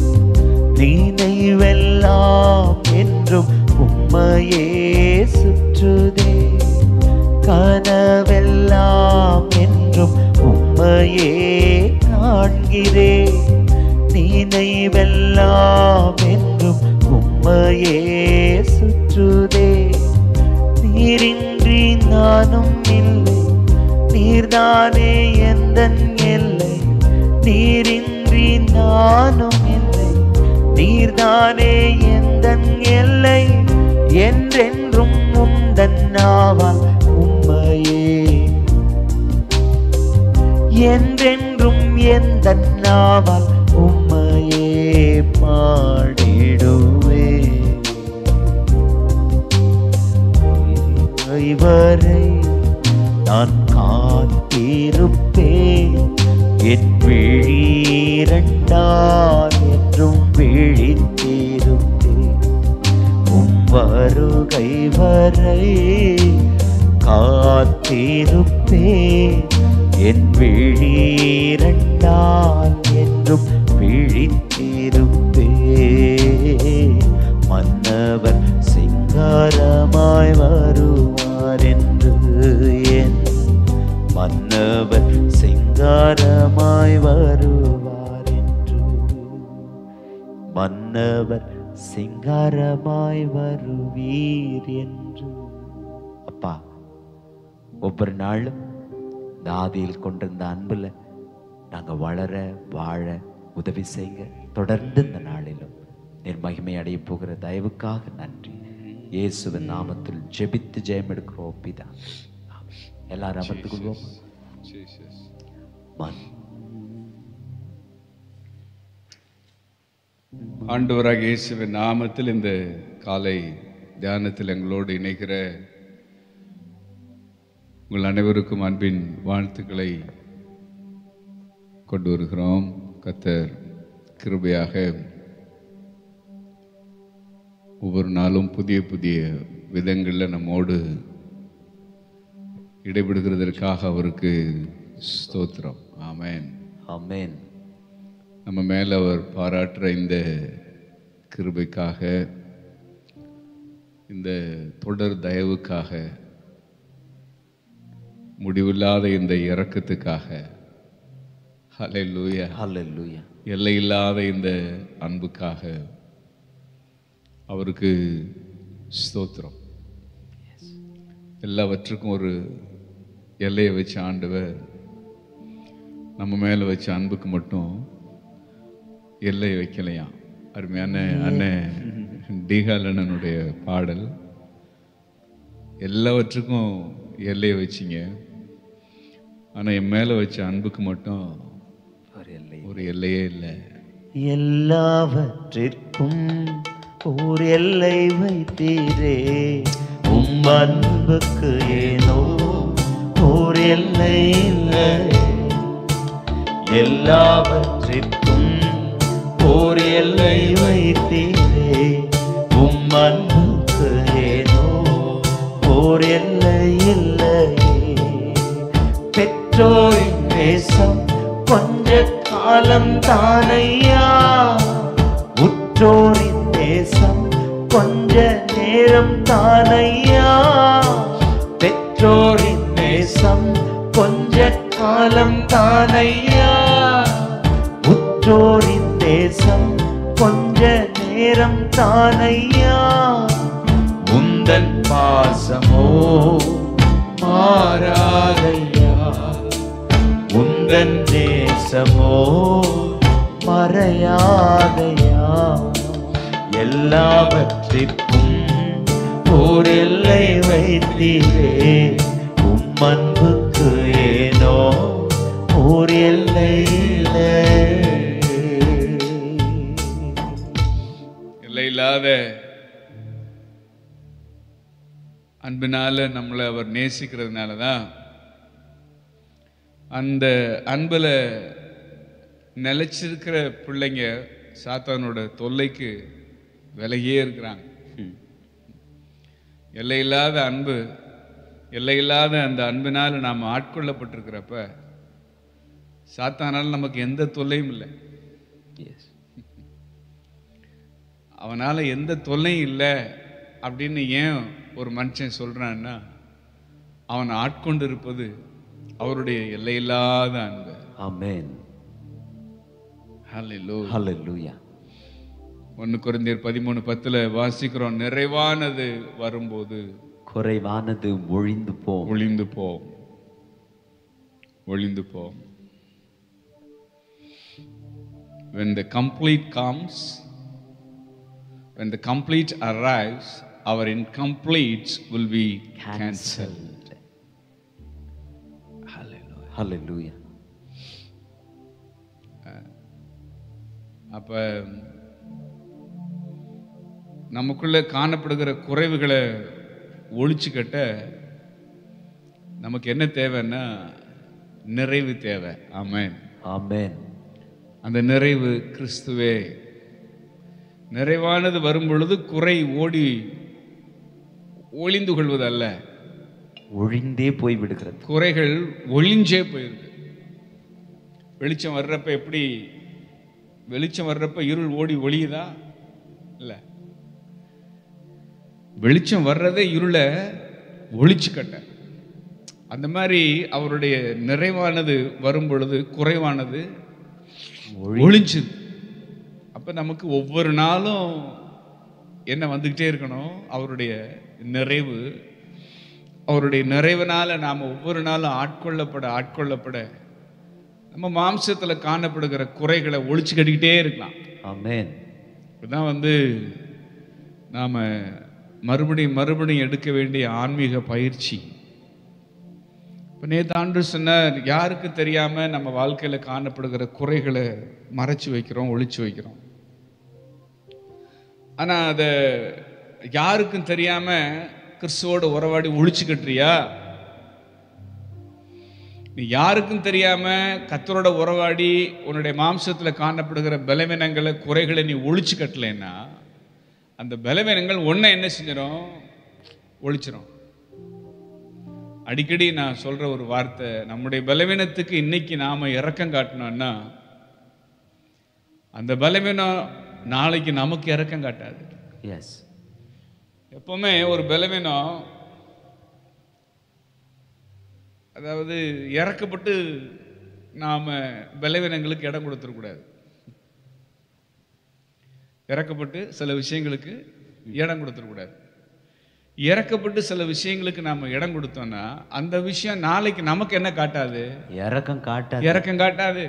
S1: நினைவெல்லாம் என்றும் உம்மையே சுற்றுதே கனவெல்லாம் என்றும் உம்மையே காண்கிறேன் நினைவெல்லாம் என்றும் உம்மையே சுற்றுதே நீரின்றி நானும் இல்லை நீர்தானே எந்த எல்லை நீரின்றி நானும் இல்லை நீர்தானே எந்த எல்லை என்றென்றும் உந்தன் நாவால் உம்மையே என்றென்றும் எந்த நாவால் உம்மையே பாடிடுவே வரை நான் காத்திருப்பேன் என் விழீரண்டால் என்றும் விழித்திருப்பேன் உம் வருகை வரை காத்திருப்பேன் என் விழீரண்டால் என்றும் விழித்திருப்பேன் மன்னவர் சிங்காரமாய் வருவார் என்று என் மன்னவர் சிங்காரமாய் வருவார் என்று மன்னவர் சிங்காரமாய் வருவீர் என்று அப்பா ஒவ்வொரு நாளும் இந்த ஆதியில் கொண்டிருந்த அன்புல நாங்க வளர வாழ உதவி செய்யுங்க தொடர்ந்து இந்த நாளிலும் நீர் மகிமை அடைய போகிற தயவுக்காக நன்றி இயேசுவின் நாமத்தில் ஜெபித்து ஜெயம் எடுக்கிறோம் பிதா ஆமென். எல்லாரும் அமர்ந்து கொள்வோம் மன்
S2: ஆண்டவராக இயேசுவின் நாமத்தில் இந்த காலை தியானத்தில் எங்களோடு இணைகிற உங்கள் அனைவருக்கும் அன்பின் வாழ்த்துக்களை கொண்டு வருகிறோம் கத்தர் கிருபையாக ஒவ்வொரு நாளும் புதிய புதிய விதங்களில் நம்மோடு இடைபடுகிறதற்காக அவருக்கு ஸ்தோத்திரம் ஆமென்
S1: ஆமென்
S2: நம்ம மேலே அவர் பாராட்டுற இந்த கிருபைக்காக இந்த தொடர் தயவுக்காக முடிவில்லாத இந்த இரக்கத்துக்காக ஹalleluya
S1: ஹalleluya
S2: எல்லையில்லாத இந்த அன்புக்காக அவருக்கு ஸ்தோத்திரம் எல்லாவற்றுக்கும் ஒரு எல்லையை வச்ச ஆண்டவர் நம்ம மேலே வச்ச அன்புக்கு மட்டும் எல்லை வைக்கலையாம் அருமையான அண்ணன் டீகாலண்ணனுடைய பாடல் எல்லாவற்றுக்கும் எல்லையை வச்சிங்க ஆனால் என் மேலே வச்ச அன்புக்கு மட்டும்
S1: ஒரு எல்லை
S2: ஒரு எல்லையே இல்லை
S1: எல்லாவற்றிற்கும் ஓர் எல்லை வைத்தீரே உம் அன்புக்கு ஏனோ ஓர் எல்லை இல்லை எல்லாவற்றிற்கும் ஓர் எல்லை வைத்தீரே உம் அன்புக்கு ஏனோ ஓர் எல்லை இல்லையே பெற்றோரின் தேசம் கொஞ்ச காலம் தானையா உற்றோரின் தேசம் கொஞ்ச நேரம் தானையா பெற்றோரின் தேசம் கொஞ்ச காலம் தானையா உற்றோரின் தேசம் கொஞ்ச நேரம் தானையா உந்தன் பாசமோ மாறாதையா உந்தன் தேசமோ மறையாதையா எல்லாவற்றிற்கும் ஓர் எல்லை வைத்தீரே உம் அன்புக்கு ஏனோ ஓர் எல்லை இல்லை
S2: எல்லையில்லாத அன்பினால நம்மளை அவர் நேசிக்கிறதுனால தான் அந்த அன்பில் நிலைச்சிருக்கிற பிள்ளைங்க சாத்தானோட தொல்லைக்கு விலகியே இருக்கிறாங்க எல்லையில்லாத அன்பு எல்லையில்லாத அந்த அன்பினால் நாம் ஆட்கொள்ளப்பட்டிருக்கிறப்ப சாத்தானால் நமக்கு எந்த தொல்லையும் இல்லை
S1: எஸ்
S2: அவனால் எந்த தொல்லையும் இல்லை அப்படின்னு ஏன் ஒரு மனுஷன் சொல்கிறான்னா அவன் ஆட்கொண்டு இருப்பது அவருடைய எல்லையில்லாத அன்பு
S1: ஆமென்
S2: ஹalleluya
S1: ஹalleluya
S2: ஒன்று குறைந்தர் பதிமூணு பத்தில் வாசிக்கிறோம் நிறைவானது வரும்போது
S1: குறைவானது ஒழிந்து போம்
S2: ஒளிந்து போம் ஒளிந்து போம் when the complete comes when the complete arrives our incompletes will be cancelled Hallelujah.
S1: ஹalleluya
S2: அப்ப நமக்குள்ள காணப்படுகிற குறைவுகளை ஒழிச்சு கட்ட நமக்கு என்ன தேவைன்னா நிறைவு தேவை ஆமென்
S1: ஆமென்
S2: அந்த நிறைவு கிறிஸ்துவே நிறைவானது வரும் பொழுது குறை ஓடி ஒளிந்து கொள்வதல்ல
S1: ஒழிந்தே போய் விடுகிறது
S2: குறைகள் ஒளிஞ்சே போயிருது வெளிச்சம் வர்றப்ப எப்படி வெளிச்சம் வர்றப்ப இருள் ஓடி ஒளியுதா இல்ல வெளிச்சம் வர்றதே இருளை ஒளிச்சு கட்ட அந்த மாதிரி அவருடைய நிறைவானது வரும் பொழுது குறைவானது ஒளிஞ்சுது அப்ப நமக்கு ஒவ்வொரு நாளும் என்ன வந்துக்கிட்டே இருக்கணும் அவருடைய நிறைவு அவருடைய நிறைவினால நாம் ஒவ்வொரு நாளும் ஆட்கொள்ளப்பட ஆட்கொள்ளப்பட நம்ம மாம்சத்துல காணப்படுகிற குறைகளை ஒழிச்சு கட்டிக்கிட்டே இருக்கலாம்
S1: ஆமென்
S2: இதுதான் வந்து நாம மறுபடியும் மறுபடியும் எடுக்க வேண்டிய ஆன்மீக பயிற்சி இப்போ நேற்று ஆண்டு சொன்னார் யாருக்கு தெரியாம நம்ம வாழ்க்கையில காணப்படுகிற குறைகளை மறைச்சு வைக்கிறோம் ஒளிச்சு வைக்கிறோம் ஆனா அதை யாருக்கும் தெரியாம கிறிஸ்துவோட உறவாடி ஒழிச்சு கட்டுறியா நீ யாருக்கும் தெரியாம கத்தரோட உறவாடி உன்னுடைய மாம்சத்துல காணப்படுகிற பலவீனங்களை குறைகளை நீ ஒழிச்சு கட்டலைன்னா அந்த பலவீனங்கள் ஒன்றை என்ன செஞ்சிடும் ஒழிச்சிரும் அடிக்கடி நான் சொல்ற ஒரு வார்த்தை நம்முடைய பலவீனத்துக்கு இன்னைக்கு நாம இறக்கம் காட்டணும்னா அந்த பலவீனம் நாளைக்கு நமக்கு இறக்கம் காட்டாது
S1: எஸ்
S2: எப்பவுமே ஒரு பலவீனம் அதாவது இறக்கப்பட்டு நாம பலவீனங்களுக்கு இடம் கொடுத்துடக்கூடாது இறக்கப்பட்டு சில விஷயங்களுக்கு இடம் கொடுத்துடக்கூடாது இறக்கப்பட்டு சில விஷயங்களுக்கு நாம இடம் கொடுத்தோம்னா அந்த விஷயம் நாளைக்கு நமக்கு என்ன காட்டாது
S1: இறக்கம் காட்டாது
S2: இறக்கம் காட்டாது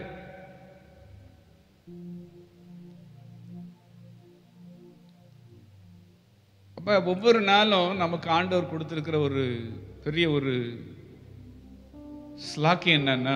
S2: அப்ப ஒவ்வொரு நாளும் நமக்கு ஆண்டவர் கொடுத்திருக்கிற ஒரு பெரிய ஒரு ஸ்லாக்கியம் என்னன்னா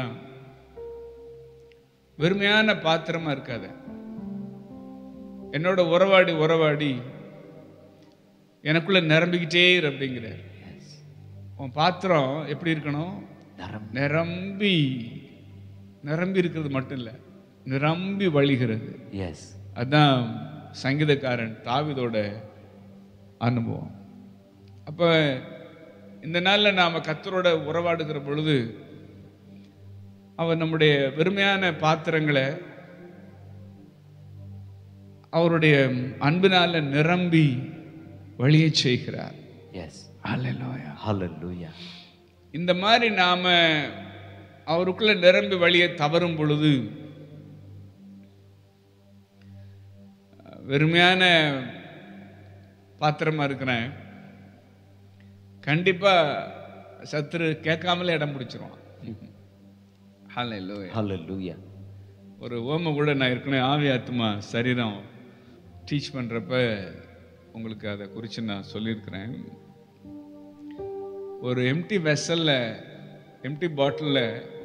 S2: வெறுமையான பாத்திரமா இருக்காத என்னோட உறவாடி உறவாடி எனக்குள்ள நிரம்பிக்கிட்டே இரு அப்படிங்கிறார் உன் பாத்திரம் எப்படி இருக்கணும்
S1: நரம்
S2: நிரம்பி நிரம்பி இருக்கிறது மட்டும் இல்லை நிரம்பி வழிகிறது
S1: எஸ்
S2: அதான் சங்கீதக்காரன் தாவிதோட அனுபவம் அப்ப இந்த நாள்ல நாம கத்தரோட உறவாடுகிற பொழுது அவர் நம்முடைய வெறுமையான பாத்திரங்களை அவருடைய அன்பினால நிரம்பி வழியை செய்கிறார்
S1: எஸ்
S2: அல்லேலூயா
S1: ஹalleluya
S2: இந்த மாதிரி நாம அவருக்குள்ள நிரம்பி வழியை தவறும் பொழுது வெறுமையான பாத்திரமா இருக்கிறேன் கண்டிப்பா சத்துரு கேட்காமலே இடம் பிடிச்சிருவான் ஹalleluya.
S1: ஹalleluya
S2: ஒரு ஓம கூட நான் ஏற்கனவே ஆவி ஆத்மா சரீரம் டீச் பண்ணுறப்ப உங்களுக்கு அதை குறித்து நான் சொல்லியிருக்கிறேன் ஒரு எம்டி வெசலில் எம்டி பாட்டிலில்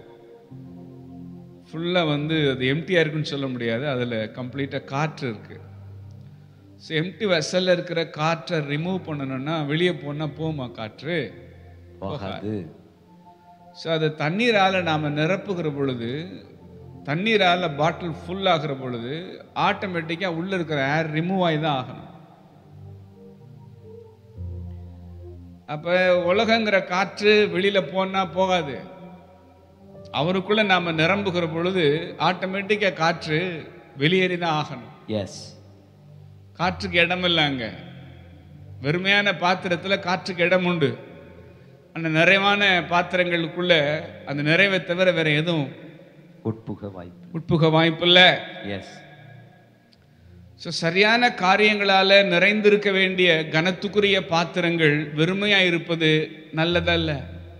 S2: ஃபுல்லாக வந்து அது எம்டியாக இருக்குன்னு சொல்ல முடியாது அதில் கம்ப்ளீட்டாக காற்று இருக்குது ஸோ எம்டி வெசலில் இருக்கிற காற்றை ரிமூவ் பண்ணணும்னா வெளியே போனால் போமா காற்று
S1: போகாது
S2: ஸோ அதை தண்ணீரால் நாம் நிரப்புகிற பொழுது தண்ணீரால் பாட்டில் ஃபுல் ஆகிற பொழுது ஆட்டோமேட்டிக்காக உள்ளே இருக்கிற ஏர் ரிமூவ் ஆகி தான் ஆகணும் அப்ப உலகங்கிற காற்று வெளியில போனா போகாது அவருக்குள்ள நாம நிரம்புகிற பொழுது ஆட்டோமேட்டிக்கா காற்று வெளியேறி தான் ஆகணும்
S1: எஸ்
S2: காற்றுக்கு இடம் இல்லை அங்க வெறுமையான பாத்திரத்துல காற்றுக்கு இடம் உண்டு அந்த நிறைவான பாத்திரங்களுக்குள்ள அந்த நிறைவை தவிர வேற எதுவும்
S1: உட்புக வாய்ப்பு
S2: உட்புக வாய்ப்பில்லை
S1: எஸ்
S2: ஸோ சரியான காரியங்களால நிறைந்திருக்க வேண்டிய கனத்துக்குரிய பாத்திரங்கள் வெறுமையா இருப்பது நல்லதல்ல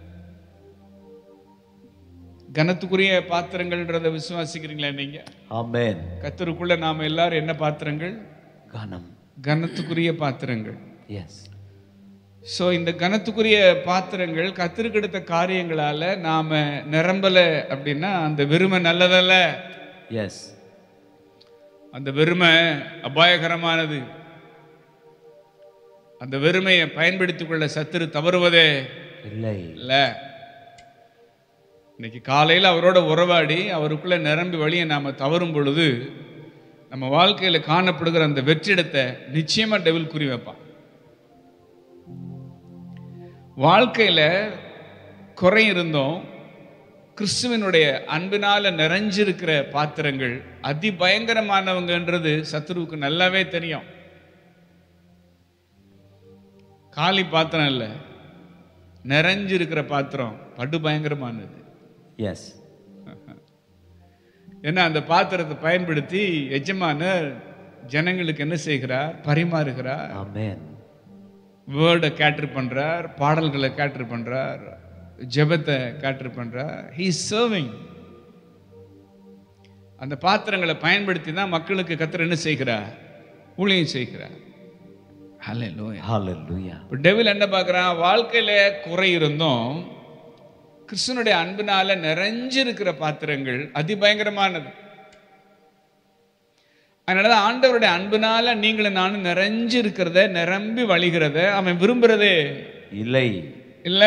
S2: கனத்துக்குரிய பாத்திரங்கள்ன்றத விசுவாசிக்கிறீங்களா நீங்க
S1: ஆமென்
S2: கத்தருக்குள்ள நாம எல்லாரும் என்ன பாத்திரங்கள்
S1: கனம்
S2: கனத்துக்குரிய பாத்திரங்கள்
S1: எஸ்
S2: ஸோ இந்த கனத்துக்குரிய பாத்திரங்கள் கத்தருக்கு எடுத்த காரியங்களால நாம நிரம்பல அப்படின்னா அந்த வெறுமை நல்லதல்ல
S1: எஸ்
S2: அந்த வெறுமை அபாயகரமானது அந்த வெறுமையை பயன்படுத்திக் கொள்ள சத்துரு தவறுவதே
S1: இல்லை
S2: இல்ல இன்னைக்கு காலையில் அவரோட உறவாடி அவருக்குள்ள நிரம்பி வழியை நாம தவறும் பொழுது நம்ம வாழ்க்கையில காணப்படுகிற அந்த வெற்றிடத்தை நிச்சயமா டெவில் குறி வைப்பான் வாழ்க்கையில குறை இருந்தோம் கிறிஸ்துவனுடைய அன்பினால நிறைஞ்சிருக்கிற பாத்திரங்கள் அதிபயங்கரமானவங்கன்றது சத்துருவுக்கு நல்லாவே தெரியும் காலி பாத்திரம் இல்லை நிறைஞ்சிருக்கிற பாத்திரம் படு பயங்கரமானது
S1: எஸ்
S2: ஏன்னா அந்த பாத்திரத்தை பயன்படுத்தி எஜமானர் ஜனங்களுக்கு என்ன செய்கிறார் பரிமாறுகிறார்
S1: ஆமென்
S2: வேர்டை கேட்டர் பண்றார் பாடல்களை கேட்டர் பண்றார் ஜெபத்தை கேட்டர் பண்றார் ஹீ சர்விங் அந்த பாத்திரங்களை பயன்படுத்தி தான் மக்களுக்கு கத்தர் என்ன செய்கிறார் ஊழியம் செய்கிறார் ஹalleluya
S1: ஹalleluya
S2: இப்போ டெவில் என்ன பார்க்குறான் வாழ்க்கையில குறை இருந்தும் கிறிஸ்துனுடைய அன்பினால நிறைஞ்சிருக்கிற பாத்திரங்கள் அதிபயங்கரமானது அதனாலதான் ஆண்டவருடைய அன்பினால நீங்களும் நானும் நிறைஞ்சு இருக்கிறத நிரம்பி வழிகிறத அவன் விரும்புறதே
S1: இல்லை
S2: இல்ல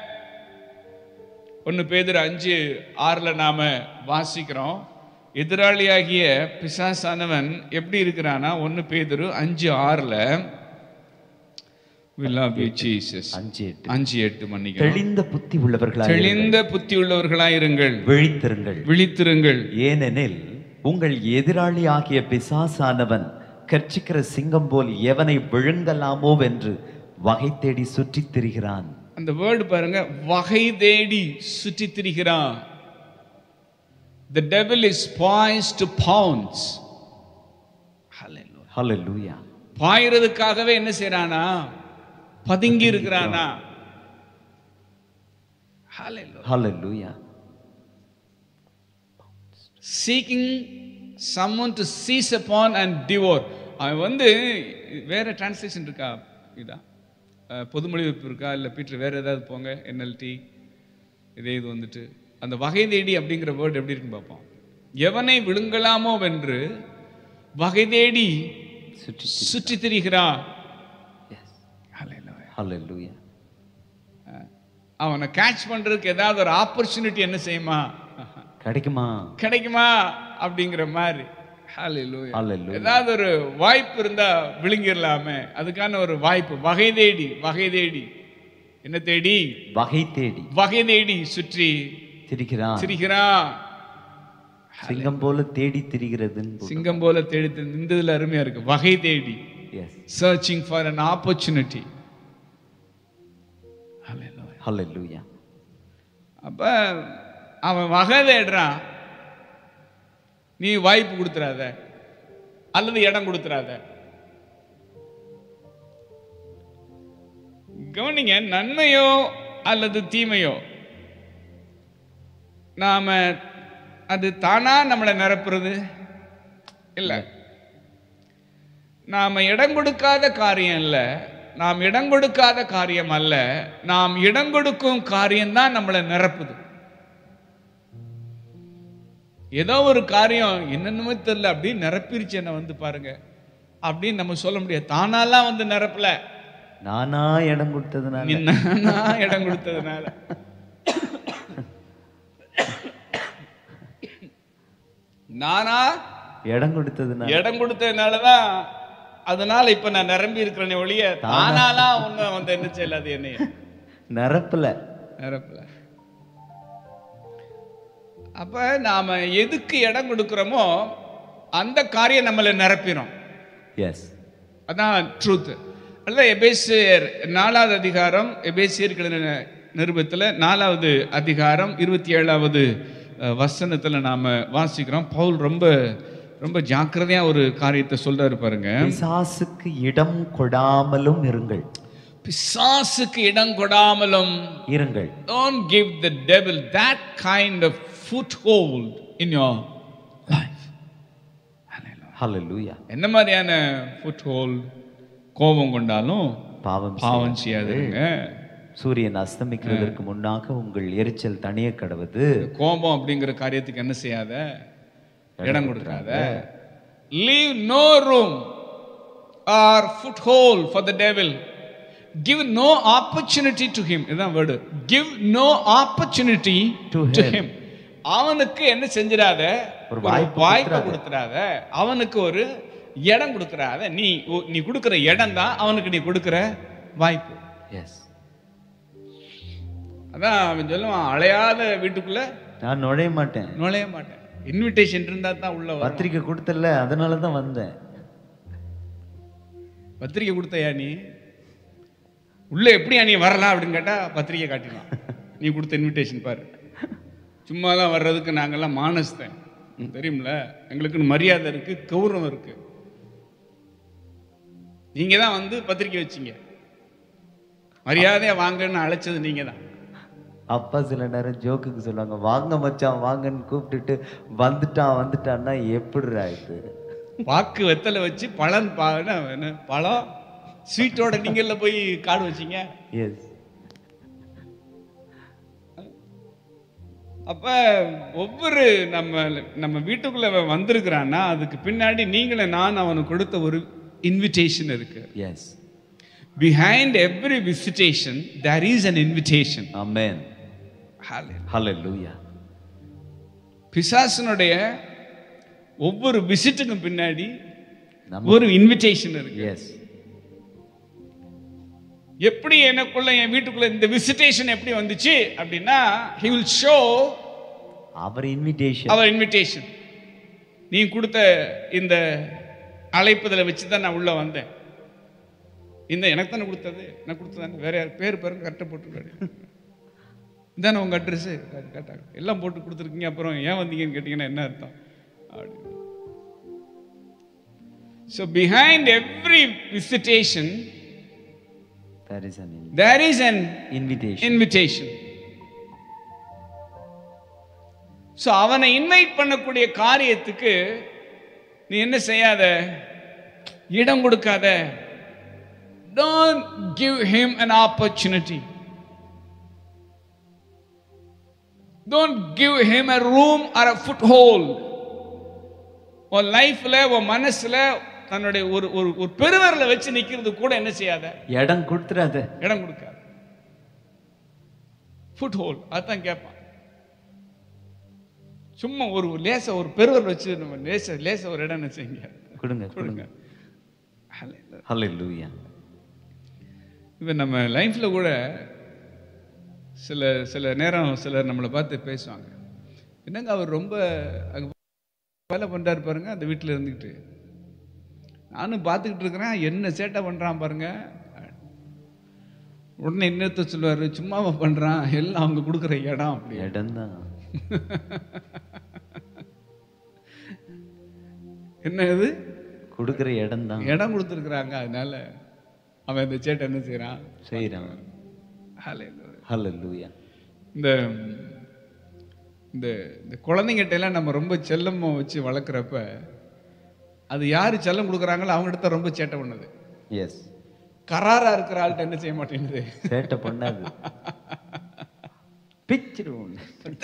S2: ஒன்று பேதர் அஞ்சு ஆறுல நாம வாசிக்கிறோம் எதிராளியாகிய பிசாசானவன் எப்படி இருக்கிறானா ஒன்று பேதுரு அஞ்சு ஆறுல we love you Jesus
S1: அஞ்சு எட்டு
S2: அஞ்சு எட்டு மன்னிக்கணும்
S1: தெளிந்த புத்தி உள்ளவர்களாய்
S2: தெளிந்த புத்தி உள்ளவர்களாயிருங்கள்
S1: விழித்திருங்கள்
S2: விழித்திருங்கள்
S1: ஏனெனில் உங்கள் எதிராளி ஆகிய பிசாசானவன் கர்ச்சிக்கிற சிங்கம் போல் எவனை விழுங்கலாமோ என்று வகை தேடி சுற்றித் திரிகிறான்
S2: அந்த வேர்டு பாருங்க வகை தேடி சுற்றி திரிகிறான் the devil is poised to pounce Hallelujah.
S1: ஹalleluya
S2: பாயிறதுக்காகவே என்ன செய்றானா பதுங்கி இருக்கிறானா Hallelujah.
S1: Hallelujah
S2: seeking someone to seize upon and devour அவன் வந்து வேற டிரான்ஸ்லேஷன் இருக்கா இதா அஹ், பொது மொழிபெயர்ப்பு இருக்கா இல்லை பீட்டர் வேற ஏதாவது போங்க என்எல்டி இதே இது வந்துட்டு அந்த வகை தேடி அப்படிங்கிற வேர்டு எப்படி இருக்குன்னு பார்ப்போம் எவனை விழுங்கலாமோ வென்று வகை தேடி
S1: சுற்றி
S2: சுற்றி திரிகிறான்
S1: எஸ்
S2: Hallelujah.
S1: ஹalleluya
S2: அவனை கேட்ச் பண்றதுக்கு ஏதாவது ஒரு ஆப்பர்ச்சுனிட்டி என்ன செய்யுமா
S1: கிடைக்குமா
S2: கிடைக்குமா அப்படிங்கிற மாதிரி Hallelujah.
S1: Hallelujah.
S2: ஏதாவது ஒரு வாய்ப்பு இருந்தா விழுங்கிடலாமே அதுக்கான ஒரு வாய்ப்பு வகை தேடி வகை தேடி என்ன தேடி
S1: வகை தேடி
S2: வகை தேடி சுற்றி
S1: திரிகிறான்
S2: சிரிக்கிறான்
S1: சிங்கம் போல தேடி திரிகிறதுன்னு
S2: சிங்கம் போல தேடி திரி- இந்த இதுல அருமையா இருக்கு வகை தேடி
S1: yes
S2: searching for an opportunity
S1: hallelujah
S2: அப்ப அவன் வகை தேடுறான் நீ வாய்ப்பு கொடுத்துறாத அல்லது இடம் கொடுத்துறாத கவனிங்க நன்மையோ அல்லது தீமையோ நாம அது தானா நம்மளை நிரப்புறது இல்லை நாம இடம் கொடுக்காத காரியம் இல்ல நாம் இடம் கொடுக்காத காரியம் அல்ல நாம் இடம் கொடுக்கும் காரியம்தான் நம்மளை நிரப்புது ஏதோ ஒரு காரியம் என்னென்னமோ தெரியல அப்படி நிரப்பிருச்சு என்ன வந்து பாருங்க அப்படின்னு நம்ம சொல்ல முடியாது தானாலாம் வந்து நிரப்பல
S1: நானா இடம் கொடுத்ததுனால
S2: நீ நானா இடம் கொடுத்ததுனால நானா
S1: இடம் கொடுத்ததுனால
S2: இடம் கொடுத்ததுனால தான் அதனால இப்ப நான் நிரம்பி இருக்கிறேனே ஒழிய தானாலாம் ஒன்றும் வந்து என்ன செய்யலாது என்னைய
S1: நிரப்பல
S2: நிரப்பல அப்ப நாம எதுக்கு இடம் கொடுக்கிறோமோ அந்த காரியம் நம்மளை நிரப்பிடும்
S1: எஸ்
S2: அதான் ட்ரூத் அல்ல எபேசியர் நாலாவது அதிகாரம் எபேசியர் நிருபத்தில் நாலாவது அதிகாரம் இருபத்தி ஏழாவது அஹ், வசனத்துல நாம வாசிக்கிறோம் பவுல் ரொம்ப ரொம்ப ஜாக்கிரதையா ஒரு காரியத்தை சொல்றாரு பாருங்க
S1: பிசாசுக்கு இடம் கொடாமலும் இருங்கள்
S2: பிசாசுக்கு இடம் கொடாமலும்
S1: இருங்கள்
S2: don't give the devil that kind of foothold in your life
S1: ஹalleluya
S2: என்ன மாதிரியான foothold கோபம் கொண்டாலும்
S1: பாவம்
S2: பாவம் செய்யாதுங்க
S1: சூரியன் அஸ்தமிக்கிறதற்கு முன்னாக உங்கள் எரிச்சல் தணிய கடவது
S2: கோபம் அப்படிங்கிற காரியத்துக்கு என்ன செய்யாத இடம் கொடுக்காத leave no room or foothold for the devil give no opportunity to him இதுதான் word give no opportunity
S1: To
S2: to him அவனுக்கு என்ன செஞ்சிடாத
S1: ஒரு
S2: ஒரு
S1: வாய்ப்பு
S2: வாய்ப்பை கொடுத்துடாத அவனுக்கு ஒரு இடம் கொடுக்கறாத நீ நீ கொடுக்கிற இடம் தான் அவனுக்கு நீ கொடுக்கிற வாய்ப்பு
S1: எஸ்
S2: அதான் அவன் சொல்லுவான் அழையாத வீட்டுக்குள்ள
S1: நான் நுழைய மாட்டேன்
S2: நுழைய மாட்டேன் இன்விடேஷன் இருந்தா தான் உள்ள வரும்
S1: பத்திரிக்கை கொடுத்தல அதனால தான் வந்தேன்
S2: பத்திரிக்கை கொடுத்தயா நீ உள்ள எப்படியா நீ வரலாம் அப்படின்னு கேட்டா பத்திரிக்கை காட்டிடலாம் நீ கொடுத்த இன்விடேஷன் பாரு சும்மாலாம் வர்றதுக்கு நாங்கெல்லாம் மானஸ்தேன் தெரியும்ல எங்களுக்குன்னு மரியாதை இருக்கு கௌரவம் இருக்கு நீங்க தான் வந்து பத்திரிக்கை வச்சீங்க மரியாதையா வாங்கன்னு அழைச்சது நீங்க தான்
S1: அப்பா சில நேரம் ஜோக்குக்கு சொல்லுவாங்க வாங்க மச்சான் வாங்கன்னு கூப்பிட்டுட்டு வந்துட்டான் வந்துட்டான்னா எப்படிடா இது
S2: வாக்கு வெத்தலை வச்சு பழம் பா- என்ன என்ன, பழம் ஸ்வீட்டோட நீங்கள்ல போய் காடு வச்சீங்க
S1: எஸ்
S2: அப்ப ஒவ்வொரு நம்ம நம்ம வீட்டுக்குள்ள அவன் வந்திருக்கிறான்னா அதுக்கு பின்னாடி நீங்களும் நான் அவனுக்கு கொடுத்த ஒரு இன்விடேஷன் இருக்கு
S1: yes
S2: behind every visitation there is an invitation
S1: amen hallelujah
S2: பிசாசனுடைய ஒவ்வொரு விசிட்டுக்கும் பின்னாடி
S1: நம்ம
S2: ஒரு இன்விடேஷன் இருக்கு
S1: எஸ்
S2: எப்படி எனக்குள்ள என் வீட்டுக்குள்ள இந்த விசிட்டேஷன் எப்படி வந்துச்சு அப்படின்னா he will show
S1: our invitation
S2: our invitation நீ கொடுத்த இந்த அழைப்புதலை வச்சு தான் நான் உள்ள வந்தேன் இந்த எனக்கு தானே கொடுத்தது நான் கொடுத்ததானே வேற யார் பேர் பாருங்க கரெக்டாக போட்டுருக்காரு இதானே உங்க அட்ரஸ் கேட்டாங்க எல்லாம் போட்டு கொடுத்துருக்கீங்க அப்புறம் ஏன் வந்தீங்கன்னு கேட்டீங்கன்னா என்ன அர்த்தம் அப்படின்னு so behind every visitation
S1: there is an
S2: there is an
S1: invitation
S2: invitation so அவனை இன்வைட் பண்ணக்கூடிய காரியத்துக்கு நீ என்ன செய்யாத இடம் கொடுக்காத don't give him an opportunity don't give him a room or a foothold உன் லைஃப்ல உன் மனசுல தன்னுடைய ஒரு ஒரு ஒரு பெருவரில் வச்சு நிக்கிறது கூட என்ன செய்யாத
S1: இடம் கொடுத்துறாத
S2: இடம் கொடுக்காது ஃபுட் ஹோல் அதான் கேட்பான் சும்மா ஒரு லேச ஒரு பெருவர் வச்சு நம்ம லேச லேச ஒரு இடம் செய்யுங்க
S1: கொடுங்க கொடுங்க ஹalleluya
S2: இப்போ நம்ம லைஃப்ல கூட சில சில நேரம் சிலர் நம்மளை பார்த்து பேசுவாங்க என்னங்க அவர் ரொம்ப அங்க வேலை பண்றாரு பாருங்க அந்த வீட்டில் இருந்துக்கிட்டு நானும் பார்த்துக்கிட்டு இருக்கிறேன் என்ன சேட்டை பண்றான் பாருங்க உடனே இன்னொருத்த சொல்லுவாரு சும்மாவா பண்றான் எல்லாம் அவங்க கொடுக்குற இடம் அப்படி
S1: இடம் தான்
S2: என்ன இது
S1: கொடுக்குற இடம் தான்
S2: இடம் கொடுத்துருக்குறாங்க அதனால அவன் இந்த சேட்டை என்ன செய்றான்
S1: செய்றான்
S2: Hallelujah.
S1: ஹalleluya
S2: இந்த இந்த இந்த குழந்தைங்கிட்ட எல்லாம் நம்ம ரொம்ப செல்லமா வச்சு வளர்க்குறப்ப அது யாரு செல்லம் கொடுக்குறாங்களோ அவங்ககிட்ட தான் ரொம்ப சேட்டை பண்ணுது
S1: எஸ்
S2: கராரா இருக்கிற ஆள்கிட்ட என்ன செய்ய மாட்டேங்குது
S1: சேட்டை பண்ணாது பிச்சிடுவோம்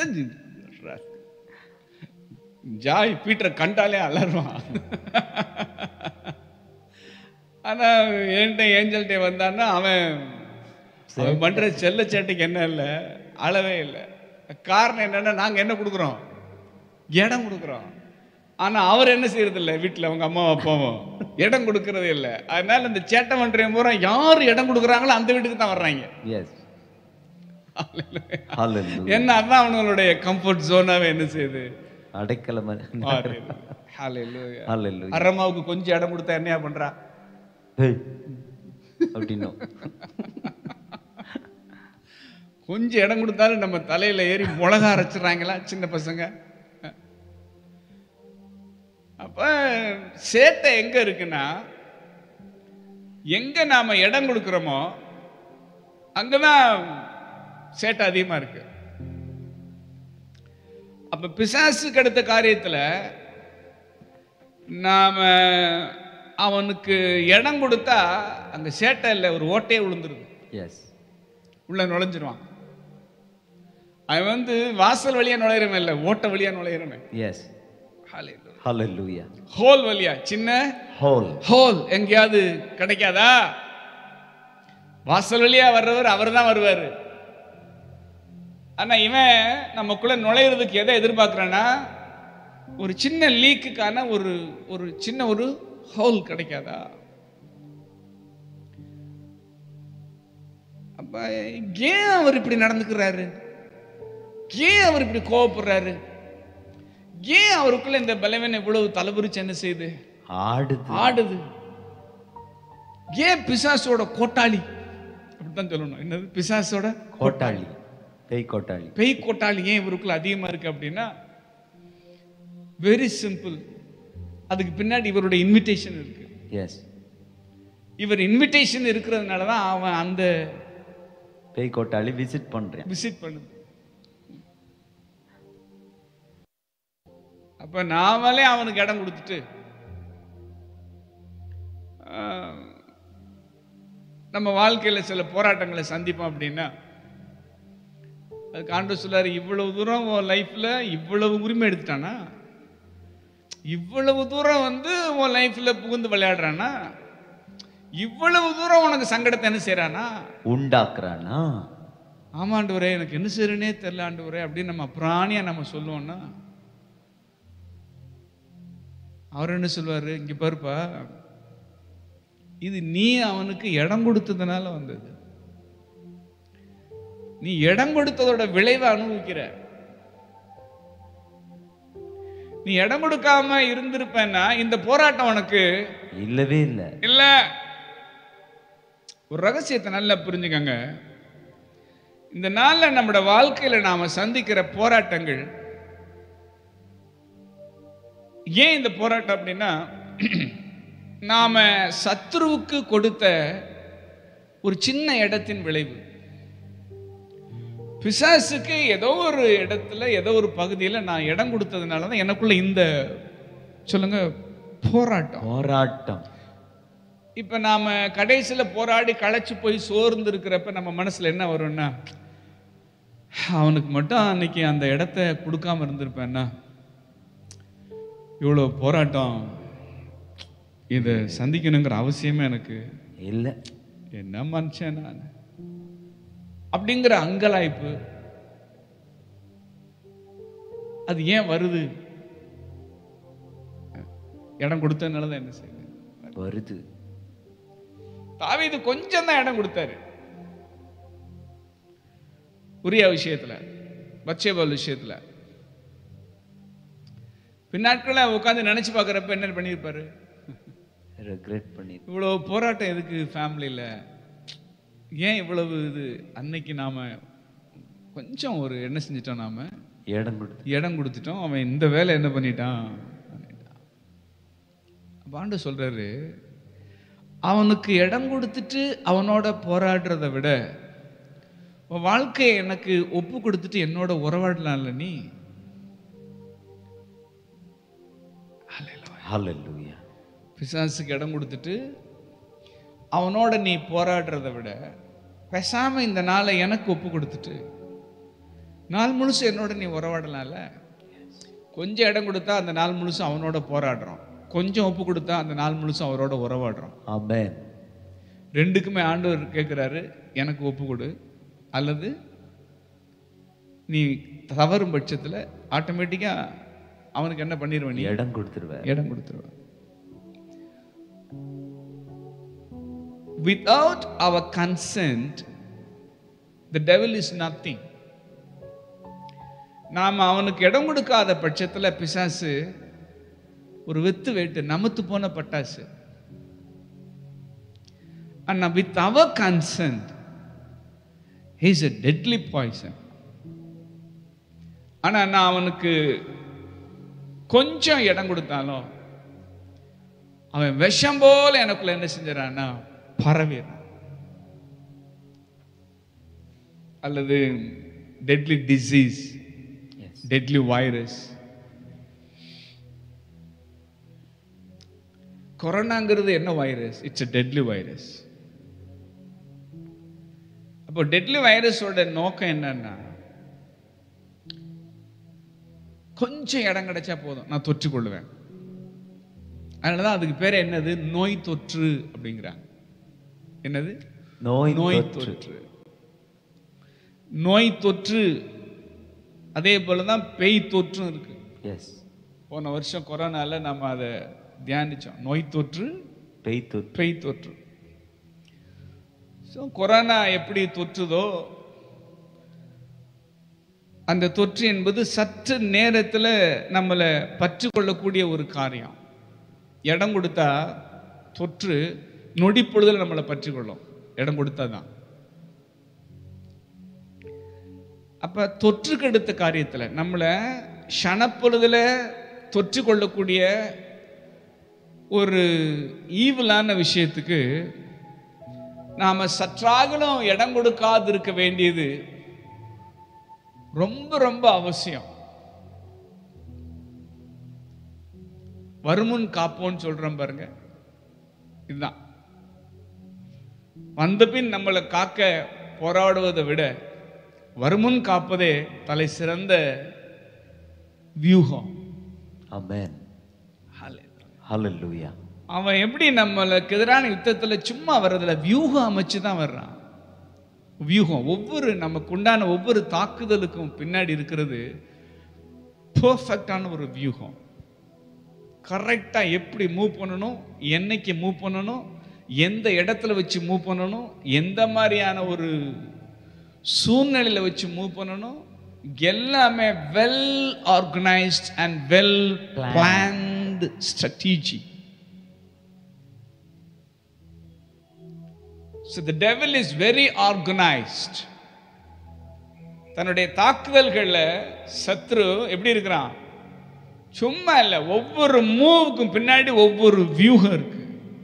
S2: ஜாய் பீட்டரை கண்டாலே அலறுவான் ஆனா என்கிட்ட ஏஞ்சல்கிட்ட வந்தான்னா அவன் அவன் பண்ற செல்ல சேட்டைக்கு என்ன இல்லை அளவே இல்லை காரணம் என்னன்னா நாங்க என்ன கொடுக்குறோம் இடம் கொடுக்குறோம் ஆனா அவர் என்ன செய்யறது இல்லை வீட்டில் அவங்க அம்மா அப்பாவும் இடம் கொடுக்கறதே இல்லை அதனால இந்த சேட்டை பண்றேன் பூரா யார் இடம் கொடுக்குறாங்களோ அந்த வீட்டுக்கு தான் வர்றாங்க
S1: எஸ் ஹalleluya
S2: என்ன அதான் அவங்களுடைய கம்ஃபர்ட் ஜோனாவே என்ன செய்யுது
S1: அடைக்கலம்
S2: மாறிடுது. Hallelujah.
S1: ஹalleluya
S2: அரம்மாவுக்கு கொஞ்சம் இடம் கொடுத்தா என்னையா பண்றா
S1: ஏய் அப்படினோ
S2: கொஞ்சம் இடம் கொடுத்தாலும் நம்ம தலையில ஏறி மிளகா அரைச்சிடுறாங்களா சின்ன பசங்க அப்ப சேட்டை எங்க இருக்குன்னா எங்க நாம இடம் கொடுக்குறோமோ அங்கதான் சேட்டை அதிகமா இருக்கு அப்ப பிசாசுக்கு அடுத்த காரியத்துல நாம அவனுக்கு இடம் கொடுத்தா அங்க சேட்டை இல்லை ஒரு ஓட்டையே விழுந்துருது
S1: எஸ்
S2: உள்ள நுழைஞ்சிருவான் அவன் வந்து வாசல் வழியா நுழையிறவன் இல்லை ஓட்ட வழியா நுழையிறவன்
S1: எஸ் ஹalleluya
S2: ஹோல் வழியா சின்ன
S1: ஹோல்
S2: ஹோல் எங்கேயாவது கிடைக்காதா வாசல் வழியா வர்றவர் அவர் தான் வருவார் ஆனா இவன் நமக்குள்ள நுழையிறதுக்கு எதை எதிர்பார்க்கறான்னா ஒரு சின்ன லீக்குக்கான ஒரு ஒரு சின்ன ஒரு ஹோல் கிடைக்காதா அப்ப ஏன் அவர் இப்படி நடந்துக்கிறாரு ஏன் அவர் இப்படி கோவப்படுறாரு ஏன் அவருக்குள்ள இந்த பலவீனம் இவ்வளவு தலைபுரிச்சு என்ன செய்யுது
S1: ஆடுது
S2: ஆடுது ஏன் பிசாசோட கோட்டாளி அப்படித்தான் சொல்லணும் என்னது பிசாசோட
S1: கோட்டாளி பேய் கோட்டாளி
S2: பேய் கோட்டாளி ஏன் இவருக்குள்ள அதிகமா இருக்கு அப்படின்னா வெரி சிம்பிள் அதுக்கு பின்னாடி இவருடைய இன்விடேஷன் இருக்கு
S1: எஸ்
S2: இவர் இன்விடேஷன் இருக்கிறதுனால தான் அவன் அந்த
S1: பேய் கோட்டாளி விசிட் பண்றேன்
S2: விசிட் பண்ணுது அப்ப நாமளே அவனுக்கு இடம் கொடுத்துட்டு ஆஹ், நம்ம வாழ்க்கையில சில போராட்டங்களை சந்திப்போம் அப்படின்னா அதுக்கு ஆண்டு சொல்லாரு இவ்வளவு தூரம் உன் லைஃப்ல இவ்வளவு உரிமை எடுத்துட்டானா இவ்வளவு தூரம் வந்து உன் லைஃப்ல புகுந்து விளையாடுறானா இவ்வளவு தூரம் உனக்கு சங்கடத்தை என்ன செய்றானா
S1: உண்டாக்குறானா
S2: ஆமாண்டவரே எனக்கு என்ன செய்யறேனே தெரியல ஆண்டவரே அப்படின்னு நம்ம பிராணியா நம்ம சொல்லுவோம்னா அவர் என்ன சொல்லுவாரு இங்க பாருப்பா இது நீ அவனுக்கு இடம் கொடுத்ததுனால வந்தது நீ இடம் கொடுத்ததோட விளைவை அனுபவிக்கிற நீ இடம் கொடுக்காம இருந்திருப்பேன்னா இந்த போராட்டம் உனக்கு
S1: இல்லவே இல்ல
S2: இல்ல ஒரு ரகசியத்தை நல்லா புரிஞ்சுக்கங்க இந்த நாள்ல நம்மட வாழ்க்கையில நாம சந்திக்கிற போராட்டங்கள் ஏன் இந்த போராட்டம் அப்படின்னா நாம சத்ருவுக்கு கொடுத்த ஒரு சின்ன இடத்தின் விளைவு பிசாசுக்கு ஏதோ ஒரு இடத்துல ஏதோ ஒரு பகுதியில் நான் இடம் கொடுத்ததுனால தான் எனக்குள்ள இந்த சொல்லுங்க போராட்டம்
S1: போராட்டம்
S2: இப்போ நாம கடைசியில போராடி களைச்சு போய் சோர்ந்து இருக்கிறப்ப நம்ம மனசுல என்ன வரும்னா அவனுக்கு மட்டும் அன்னைக்கு அந்த இடத்த கொடுக்காம இருந்திருப்பேன்னா இவ்வளோ போராட்டம் இதை சந்திக்கணுங்கிற அவசியமே எனக்கு
S1: இல்ல
S2: என்ன மனுஷன் நான் அப்படிங்கிற அங்கலாய்ப்பு அது ஏன் வருது இடம் கொடுத்ததுனால தான் என்ன செய்யுது
S1: வருது
S2: தாவீது கொஞ்சம் தான் இடம் கொடுத்தாரு உரிய விஷயத்துல பச்சேபால் விஷயத்துல பின்னாட்கள உட்காந்து நினைச்சு பார்க்கறப்ப என்ன பண்ணியிருப்பாரு
S1: ரெக்ரெட் பண்ணி
S2: இவ்வளவு போராட்டம் எதுக்கு ஃபேமிலியில் ஏன் இவ்வளவு இது அன்னைக்கு நாம கொஞ்சம் ஒரு என்ன செஞ்சிட்டோம் நாம
S1: இடம் கொடுத்து
S2: இடம் கொடுத்துட்டோம் அவன் இந்த வேலை என்ன பண்ணிட்டான் பண்ணிட்டான். அப்ப ஆண்டு சொல்றாரு அவனுக்கு இடம் கொடுத்துட்டு அவனோட போராடுறதை விட உன் வாழ்க்கையை எனக்கு ஒப்பு கொடுத்துட்டு என்னோட உறவாடலாம்ல நீ
S1: ஹalleluya
S2: பிசாசுக்கு இடம் கொடுத்துட்டு அவனோட நீ போராடுறதை விட பேசாம இந்த நாளை எனக்கு ஒப்பு கொடுத்துட்டு நாள் முழுசு என்னோட நீ உறவாடலாம்ல கொஞ்சம் இடம் கொடுத்தா அந்த நாள் முழுசும் அவனோட போராடுறோம் கொஞ்சம் ஒப்பு கொடுத்தா அந்த நாள் முழுசும் அவரோட உறவாடுறோம்
S1: ஆமென்
S2: ரெண்டுக்குமே ஆண்டவர் கேட்குறாரு எனக்கு ஒப்பு கொடு அல்லது நீ தவறும் பட்சத்தில் ஆட்டோமேட்டிக்காக அவனுக்கு என்ன பண்ணிடுவ நீ
S1: இடம் கொடுத்துருவேன்
S2: இடம் கொடுத்துருவ without our consent the devil is nothing நாம் அவனுக்கு இடம் கொடுக்காத பட்சத்தில் பிசாசு ஒரு வெத்து வேட்டு நமத்து போன பட்டாசு ஆனா with our consent is a deadly poison ஆனா நான் அவனுக்கு கொஞ்சம் இடம் கொடுத்தாலும் அவன் விஷம் போல எனக்குள்ள என்ன செஞ்சிடறான்னா பரவிடுறான் அல்லது deadly disease
S1: yes
S2: deadly virus கொரோனாங்கிறது என்ன virus it's a deadly virus அப்போ டெட்லி வைரஸோட நோக்கம் என்னன்னா கொஞ்சம் இடம் கிடைச்சா போதும் நான் தொற்று கொள்ளுவேன் அதனால தான் அதுக்கு பேர் என்னது நோய் தொற்று அப்படிங்கிறாங்க என்னது
S1: நோய்
S2: நோய்
S1: தொற்று
S2: தொற்று நோய் தொற்று அதே போல தான் பேய் தொற்றும் இருக்கு
S1: எஸ்
S2: போன வருஷம் கொரோனால நம்ம அதை தியானிச்சோம் நோய் தொற்று
S1: பேய் தொற்று
S2: பேய் தொற்று ஸோ கொரோனா எப்படி தொற்றுதோ அந்த தொற்று என்பது சற்று நேரத்தில் நம்மளை பற்று கொள்ளக்கூடிய ஒரு காரியம் இடம் கொடுத்தா தொற்று நொடி பொழுதுல நம்மளை பற்றி கொள்ளும் இடம் கொடுத்தா தான் அப்ப தொற்றுக்கு எடுத்த காரியத்துல நம்மளை ஷனப்பொழுதுல தொற்று கொள்ளக்கூடிய ஒரு ஈவிலான விஷயத்துக்கு நாம சற்றாகலும் இடம் கொடுக்காது இருக்க வேண்டியது ரொம்ப ரொம்ப அவசியம் வருமுன் காப்போன்னு சொல்றோம் பாருங்க இதுதான் வந்த பின் நம்மளை காக்க போராடுவதை விட வருமுன் காப்பதே தலை சிறந்த வியூகம்
S1: அமேன் ஹalleluya
S2: அவன் எப்படி நம்மளுக்கு எதிரான யுத்தத்துல சும்மா வர்றதுல வியூகம் அமைச்சு தான் வர்றான் வியூகம் ஒவ்வொரு நமக்கு உண்டான ஒவ்வொரு தாக்குதலுக்கும் பின்னாடி இருக்கிறது பெர்ஃபெக்டான ஒரு வியூகம் கரெக்டா எப்படி மூவ் பண்ணணும் என்னைக்கு மூவ் பண்ணணும் எந்த இடத்துல வச்சு மூவ் பண்ணணும் எந்த மாதிரியான ஒரு சூழ்நிலையில வச்சு மூவ் பண்ணணும் எல்லாமே well organised and well planned strategy So the devil is very organized. தன்னுடைய தாக்குதல்கள்ல சத்ரு எப்படி இருக்கிறான் சும்மா இல்ல ஒவ்வொரு மூவுக்கும் பின்னாடி ஒவ்வொரு வியூகம் இருக்கு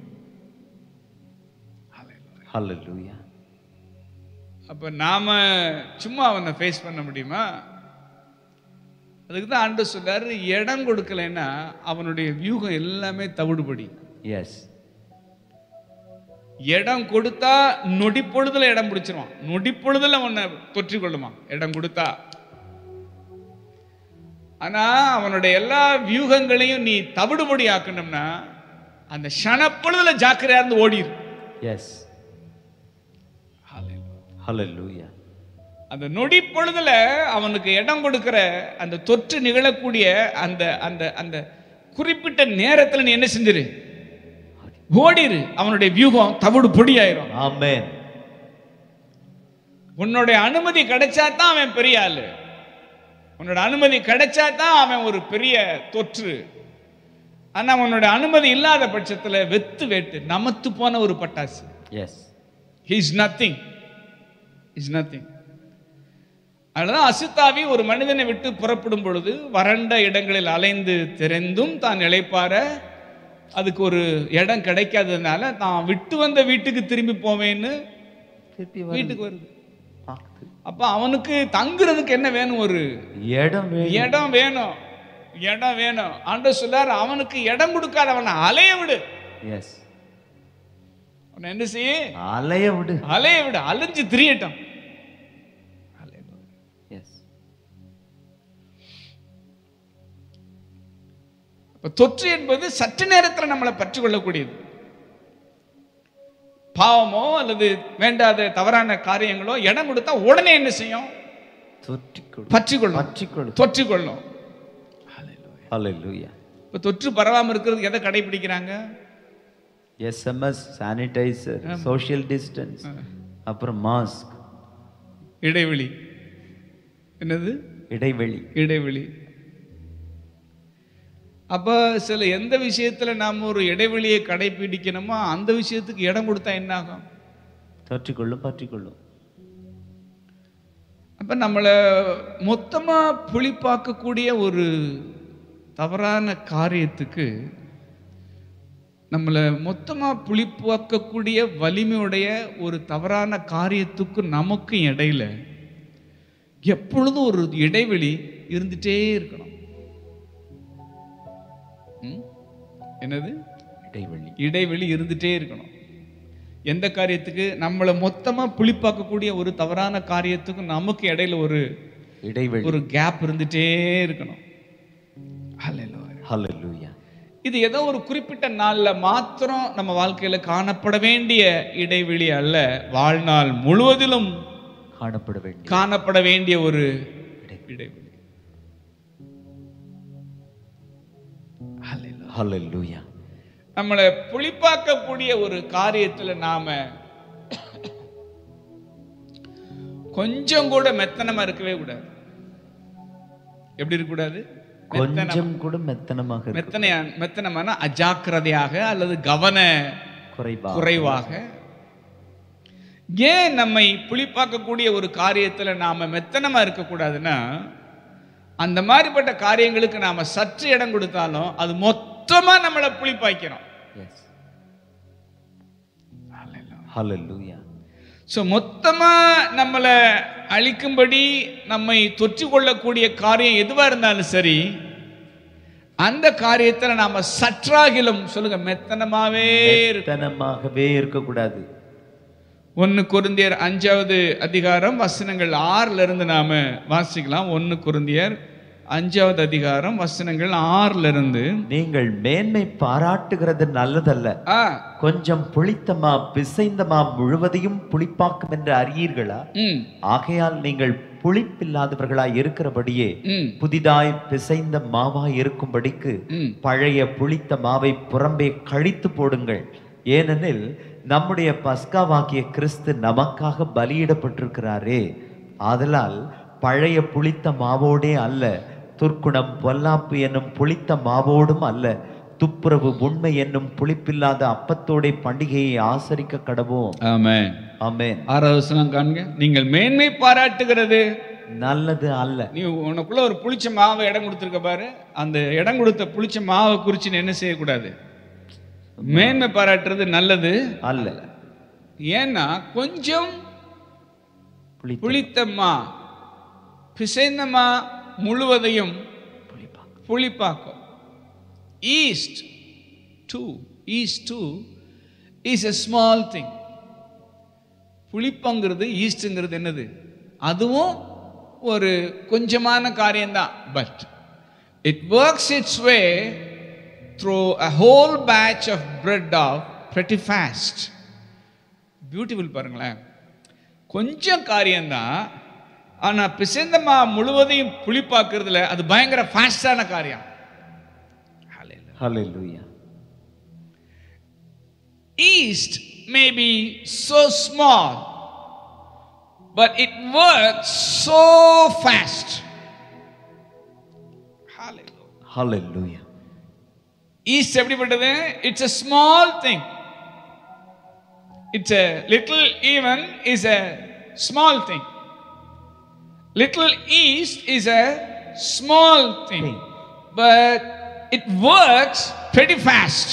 S1: ஹalleluya
S2: அப்ப நாம சும்மா அவனை ஃபேஸ் பண்ண முடியுமா அதுக்கு தான் ஆண்டு சொல்றாரு இடம் கொடுக்கலைன்னா அவனுடைய வியூகம் எல்லாமே தவிடுபடி
S1: எஸ்
S2: இடம் கொடுத்தா நொடி பொழுதுல இடம் பிடிச்சிருவான் நொடி பொழுதுல உன்னை தொற்றிக் கொள்ளுமா இடம் கொடுத்தா ஆனா அவனுடைய எல்லா வியூகங்களையும் நீ தவிடுபடி ஆக்கணும்னா அந்த ஷனப்பொழுதுல ஜாக்கிரதையா இருந்து ஓடிரு
S1: எஸ் ஹalleluya
S2: அந்த நொடி பொழுதுல அவனுக்கு இடம் கொடுக்கிற அந்த தொற்று நிகழக்கூடிய அந்த அந்த அந்த குறிப்பிட்ட நேரத்துல நீ என்ன செஞ்சிரு ஓடிரு அவனுடைய வியூகம் தவிடு பொடியாயிரும்
S1: ஆமென்
S2: உன்னுடைய அனுமதி கிடைச்சா தான் அவன் பெரிய ஆளு உன்னோட அனுமதி கிடைச்சா தான் அவன் ஒரு பெரிய தொற்று ஆனா உன்னோட அனுமதி இல்லாத பட்சத்துல வெத்து வேட்டு நமத்து போன ஒரு பட்டாசு
S1: yes
S2: is nothing is nothing அதனால அசுத்தாவி ஒரு மனிதனை விட்டு புறப்படும் பொழுது வறண்ட இடங்களில் அலைந்து திறந்தும் தான் இளைப்பார அதுக்கு ஒரு இடம் கிடைக்காததுனால தான் விட்டு வந்த வீட்டுக்கு திரும்பி போவேன்னு
S1: திருப்பி
S2: வீட்டுக்கு வருது
S1: பார்க்குது
S2: அப்ப அவனுக்கு தங்குறதுக்கு என்ன வேணும் ஒரு
S1: இடம் வேணும்
S2: இடம் வேணும் இடம் வேணும் ஆண்டவர் சொல்லார் அவனுக்கு இடம் கொடுக்காத அவனை அலைய விடு
S1: எஸ்
S2: அவனை என்ன செய்ய
S1: அலைய விடு
S2: அலைய விடு அலைஞ்சு திரியட்டும்
S1: எஸ்
S2: இப்ப தொற்று என்பது சற்று நேரத்துல நம்மளை பற்றி கொள்ளக்கூடியது பாவமோ அல்லது வேண்டாத தவறான காரியங்களோ இடம் கொடுத்தா உடனே என்ன செய்யும்
S1: தொற்றிக்கொள்
S2: பற்றி கொள்ளும்
S1: பற்றிக்கொள்
S2: தொற்றிக் கொள்ளும்
S1: ஹalleluya
S2: இப்போ தொற்று பரவாமல் இருக்கிறதுக்கு எதை கடைபிடிக்கிறாங்க
S1: எஸ்எம்எஸ் சானிடைசர் சோஷியல் டிஸ்டன்ஸ் அப்புறம் மாஸ்க்
S2: இடைவெளி என்னது
S1: இடைவெளி
S2: இடைவெளி அப்போ சில எந்த விஷயத்துல நாம் ஒரு இடைவெளியை கடைபிடிக்கணுமோ அந்த விஷயத்துக்கு இடம் கொடுத்தா என்ன ஆகும்
S1: தொற்றிக்கொள்ளும் பற்றிக்கொள்ளும்
S2: அப்ப நம்மளை மொத்தமா புளிப்பாக்கக்கூடிய ஒரு தவறான காரியத்துக்கு நம்மளை மொத்தமா புளிப்பாக்கக்கூடிய வலிமையுடைய ஒரு தவறான காரியத்துக்கு நமக்கும் இடையில எப்பொழுதும் ஒரு இடைவெளி இருந்துட்டே இருக்கணும் ம்? என்னது
S1: இடைவெளி
S2: இடைவெளி இருந்துட்டே இருக்கணும் எந்த காரியத்துக்கு நம்மளை மொத்தமா புளிப்பாக்கக்கூடிய ஒரு தவறான காரியத்துக்கு நமக்கு இடையில ஒரு
S1: இடைவெளி
S2: ஒரு கேப் இருந்துட்டே இருக்கணும் Hallelujah.
S1: ஹalleluya
S2: இது ஏதோ ஒரு குறிப்பிட்ட நாள்ல மாத்திரம் நம்ம வாழ்க்கையில காணப்பட வேண்டிய இடைவெளி அல்ல வாழ்நாள் முழுவதிலும்
S1: காணப்பட வேண்டிய
S2: காணப்பட வேண்டிய ஒரு இடைவெளி Hallelujah.
S1: ஹalleluya
S2: நம்மளை புளிப்பாக்கக்கூடிய ஒரு காரியத்துல நாம கொஞ்சம் கூட மெத்தனமா இருக்கவே கூடாது எப்படி இருக்க கூடாது
S1: கொஞ்சம் கூட மெத்தனமாக இருக்கு
S2: மெத்தனையா மெத்தனமான அஜாக்கிரதையாக அல்லது கவன
S1: குறைவா
S2: குறைவாக ஏன் நம்மை புளிப்பாக்கக்கூடிய ஒரு காரியத்துல நாம மெத்தனமா இருக்கக்கூடாதுன்னா அந்த மாதிரிப்பட்ட காரியங்களுக்கு நாம சற்று இடம் கொடுத்தாலும் அது மொத்தமா நம்மளை புளிப்பாக்கிறோம்
S1: எஸ் ஹalleluya
S2: ஸோ மொத்தமா நம்மளை அழிக்கும்படி நம்மை தொற்றி கொள்ளக்கூடிய காரியம் எதுவா இருந்தாலும் சரி அந்த காரியத்துல நாம சற்றாகிலும் சொல்லுங்க மெத்தனமாவே இருக்கு
S1: மெத்தனமாகவே இருக்கக்கூடாது
S2: ஒன்னு குருந்தியர் அஞ்சாவது அதிகாரம் வசனங்கள் ஆறுல இருந்து நாம வாசிக்கலாம் ஒன்னு குருந்தியர் அஞ்சாவது அதிகாரம் வசனங்கள் ஆறுல இருந்து
S1: நீங்கள் மேன்மை பாராட்டுகிறது நல்லதல்ல
S2: ஆ
S1: கொஞ்சம் புளித்தமா பிசைந்தமா முழுவதையும் புளிப்பாக்கும் என்று அறியீர்களா
S2: ம்
S1: ஆகையால் நீங்கள் புளிப்பில்லாதவர்களாய் இருக்கிறபடியே
S2: ம்
S1: புதிதாய் பிசைந்த மாவாய் இருக்கும்படிக்கு
S2: ம்
S1: பழைய புளித்த மாவை புறம்பே கழித்து போடுங்கள் ஏனெனில் நம்முடைய பஸ்காவாகிய கிறிஸ்து நமக்காக பலியிடப்பட்டிருக்கிறாரே ஆதலால் பழைய புளித்த மாவோடே அல்ல துர்க்குணம் பொல்லாப்பு என்னும் புளித்த மாவோடும் அல்ல துப்புரவு உண்மை என்னும் புளிப்பில்லாத அப்பத்தோட பண்டிகையை ஆசரிக்க கடவோம்
S2: ஆமென்
S1: ஆமென்
S2: ஆறாவது வசனம் காண்க நீங்கள் மேன்மை பாராட்டுகிறது
S1: நல்லது அல்ல
S2: நீ உனக்குள்ள ஒரு புளிச்ச மாவை இடம் கொடுத்துருக்க பாரு அந்த இடம் கொடுத்த புளிச்ச மாவை குறித்து நீ என்ன செய்யக்கூடாது மேன்மை பாராட்டுறது நல்லது
S1: அல்ல
S2: ஏன்னா கொஞ்சம்
S1: புளித்த
S2: புளித்தம்மா பிசைந்தமா முழுவதையும்
S1: புளிப்பாங்க
S2: புளிப்பாக்கும் yeast too yeast too is a small thing புளிப்பங்கிறது ஈஸ்ட்ங்கிறது என்னது அதுவும் ஒரு கொஞ்சமான காரியம்தான் but it works its way through a whole batch of bread of pretty fast beautiful பாருங்களேன் கொஞ்சம் காரியம்தான் ஆனா பிசைந்த மா முழுவதையும் புளிப்பாக்குறதுல அது பயங்கர ஃபாஸ்டான காரியம் Hallelujah.
S1: Hallelujah
S2: East may be so small, but it works so fast. Hallelujah.
S1: Hallelujah
S2: East எப்படிப்பட்டது it's a small thing. It's a little even is a small thing. Little east is a small thing,
S1: Thing.
S2: but it works pretty fast.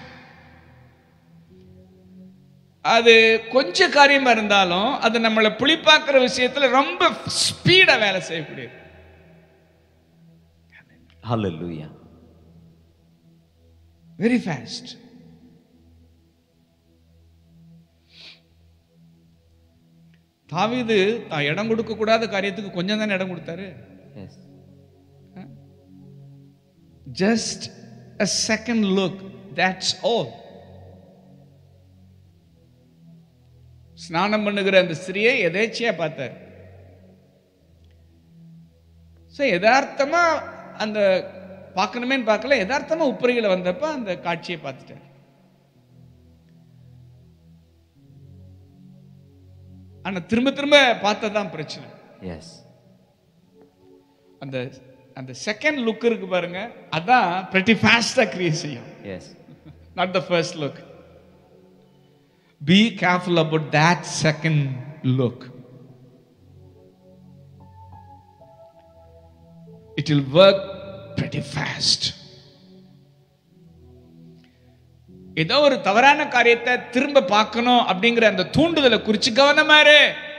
S2: அது கொஞ்ச காரியமா இருந்தாலும் அது நம்மளை புளிப்பாக்குற விஷயத்துல ரொம்ப speedo வேலை செய்யக்கூடியது
S1: ஹalleluya
S2: வெரி ஃபாஸ்ட் தாவீது தான் இடம் கொடுக்க கூடாத காரியத்துக்கு கொஞ்சம் தானே இடம் கொடுத்தாரு
S1: yes
S2: just a second look that's all ஸ்நானம் பண்ணுகிற அந்த ஸ்திரியை எதேச்சியா பார்த்தார் ஸோ யதார்த்தமா அந்த பார்க்கணுமேன்னு பார்க்கல யதார்த்தமா உப்பரிகளை வந்தப்ப அந்த காட்சியை பார்த்துட்டார் ஆனா திரும்ப திரும்ப பார்த்ததான் பிரச்சனை
S1: எஸ்
S2: அந்த அந்த செகண்ட் லுக் இருக்கு பாருங்க அதான் pretty ஃபாஸ்டா கிரியேட் செய்யும்
S1: yes
S2: not the first look be careful about that second look it will work pretty fast ஏதோ ஒரு தவறான காரியத்தை திரும்ப பார்க்கணும் அப்படிங்கிற அந்த தூண்டுதலை குறிச்சு கவனமா இரு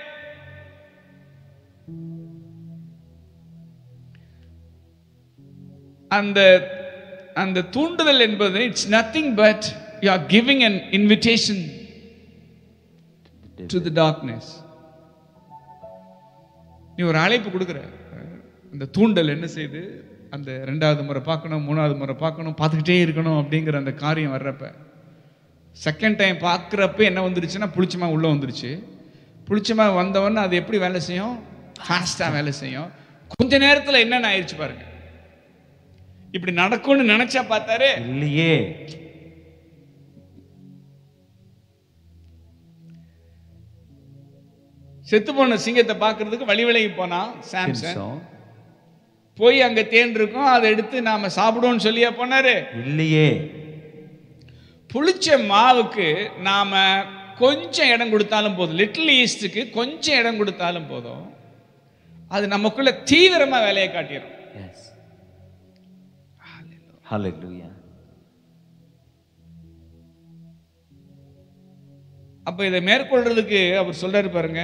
S2: அந்த அந்த தூண்டுதல் என்பது it's nothing but you are giving an invitation to the darkness நீ ஒரு அழைப்பு கொடுக்குற அந்த தூண்டல் என்ன செய்யுது அந்த ரெண்டாவது முறை பார்க்கணும் மூணாவது முறை பார்க்கணும் பார்த்துக்கிட்டே இருக்கணும் அப்படிங்கிற அந்த காரியம் வர்றப்ப செகண்ட் டைம் பார்க்குறப்ப என்ன வந்துருச்சுன்னா புளிச்சமா உள்ளே வந்துருச்சு புளிச்சமா வந்தவொடனே அது எப்படி வேலை செய்யும் ஃபாஸ்ட்டாக வேலை செய்யும் கொஞ்ச நேரத்தில் என்னென்ன ஆயிடுச்சு பாருங்க இப்படி நடக்கும்னு நினைச்சா பார்த்தாரு
S1: இல்லையே
S2: செத்து போன சிங்கத்தை பார்க்கிறதுக்கு வழி விலகி போனான் சாம்சன்
S1: சிம்சோன்
S2: போய் அங்க தேன் இருக்கும் அதை எடுத்து நாம சாப்பிடுவோம்னு சொல்லியா போனாரு
S1: இல்லையே
S2: புளிச்ச மாவுக்கு நாம கொஞ்சம் இடம் கொடுத்தாலும் போதும் லிட்டில் ஈஸ்டுக்கு கொஞ்சம் இடம் கொடுத்தாலும் போதும் அது நமக்குள்ள தீவிரமா வேலையை காட்டிடும்
S1: எஸ் ஹalleluya
S2: அப்ப இதை மேற்கொள்றதுக்கு அவர் சொல்றாரு பாருங்க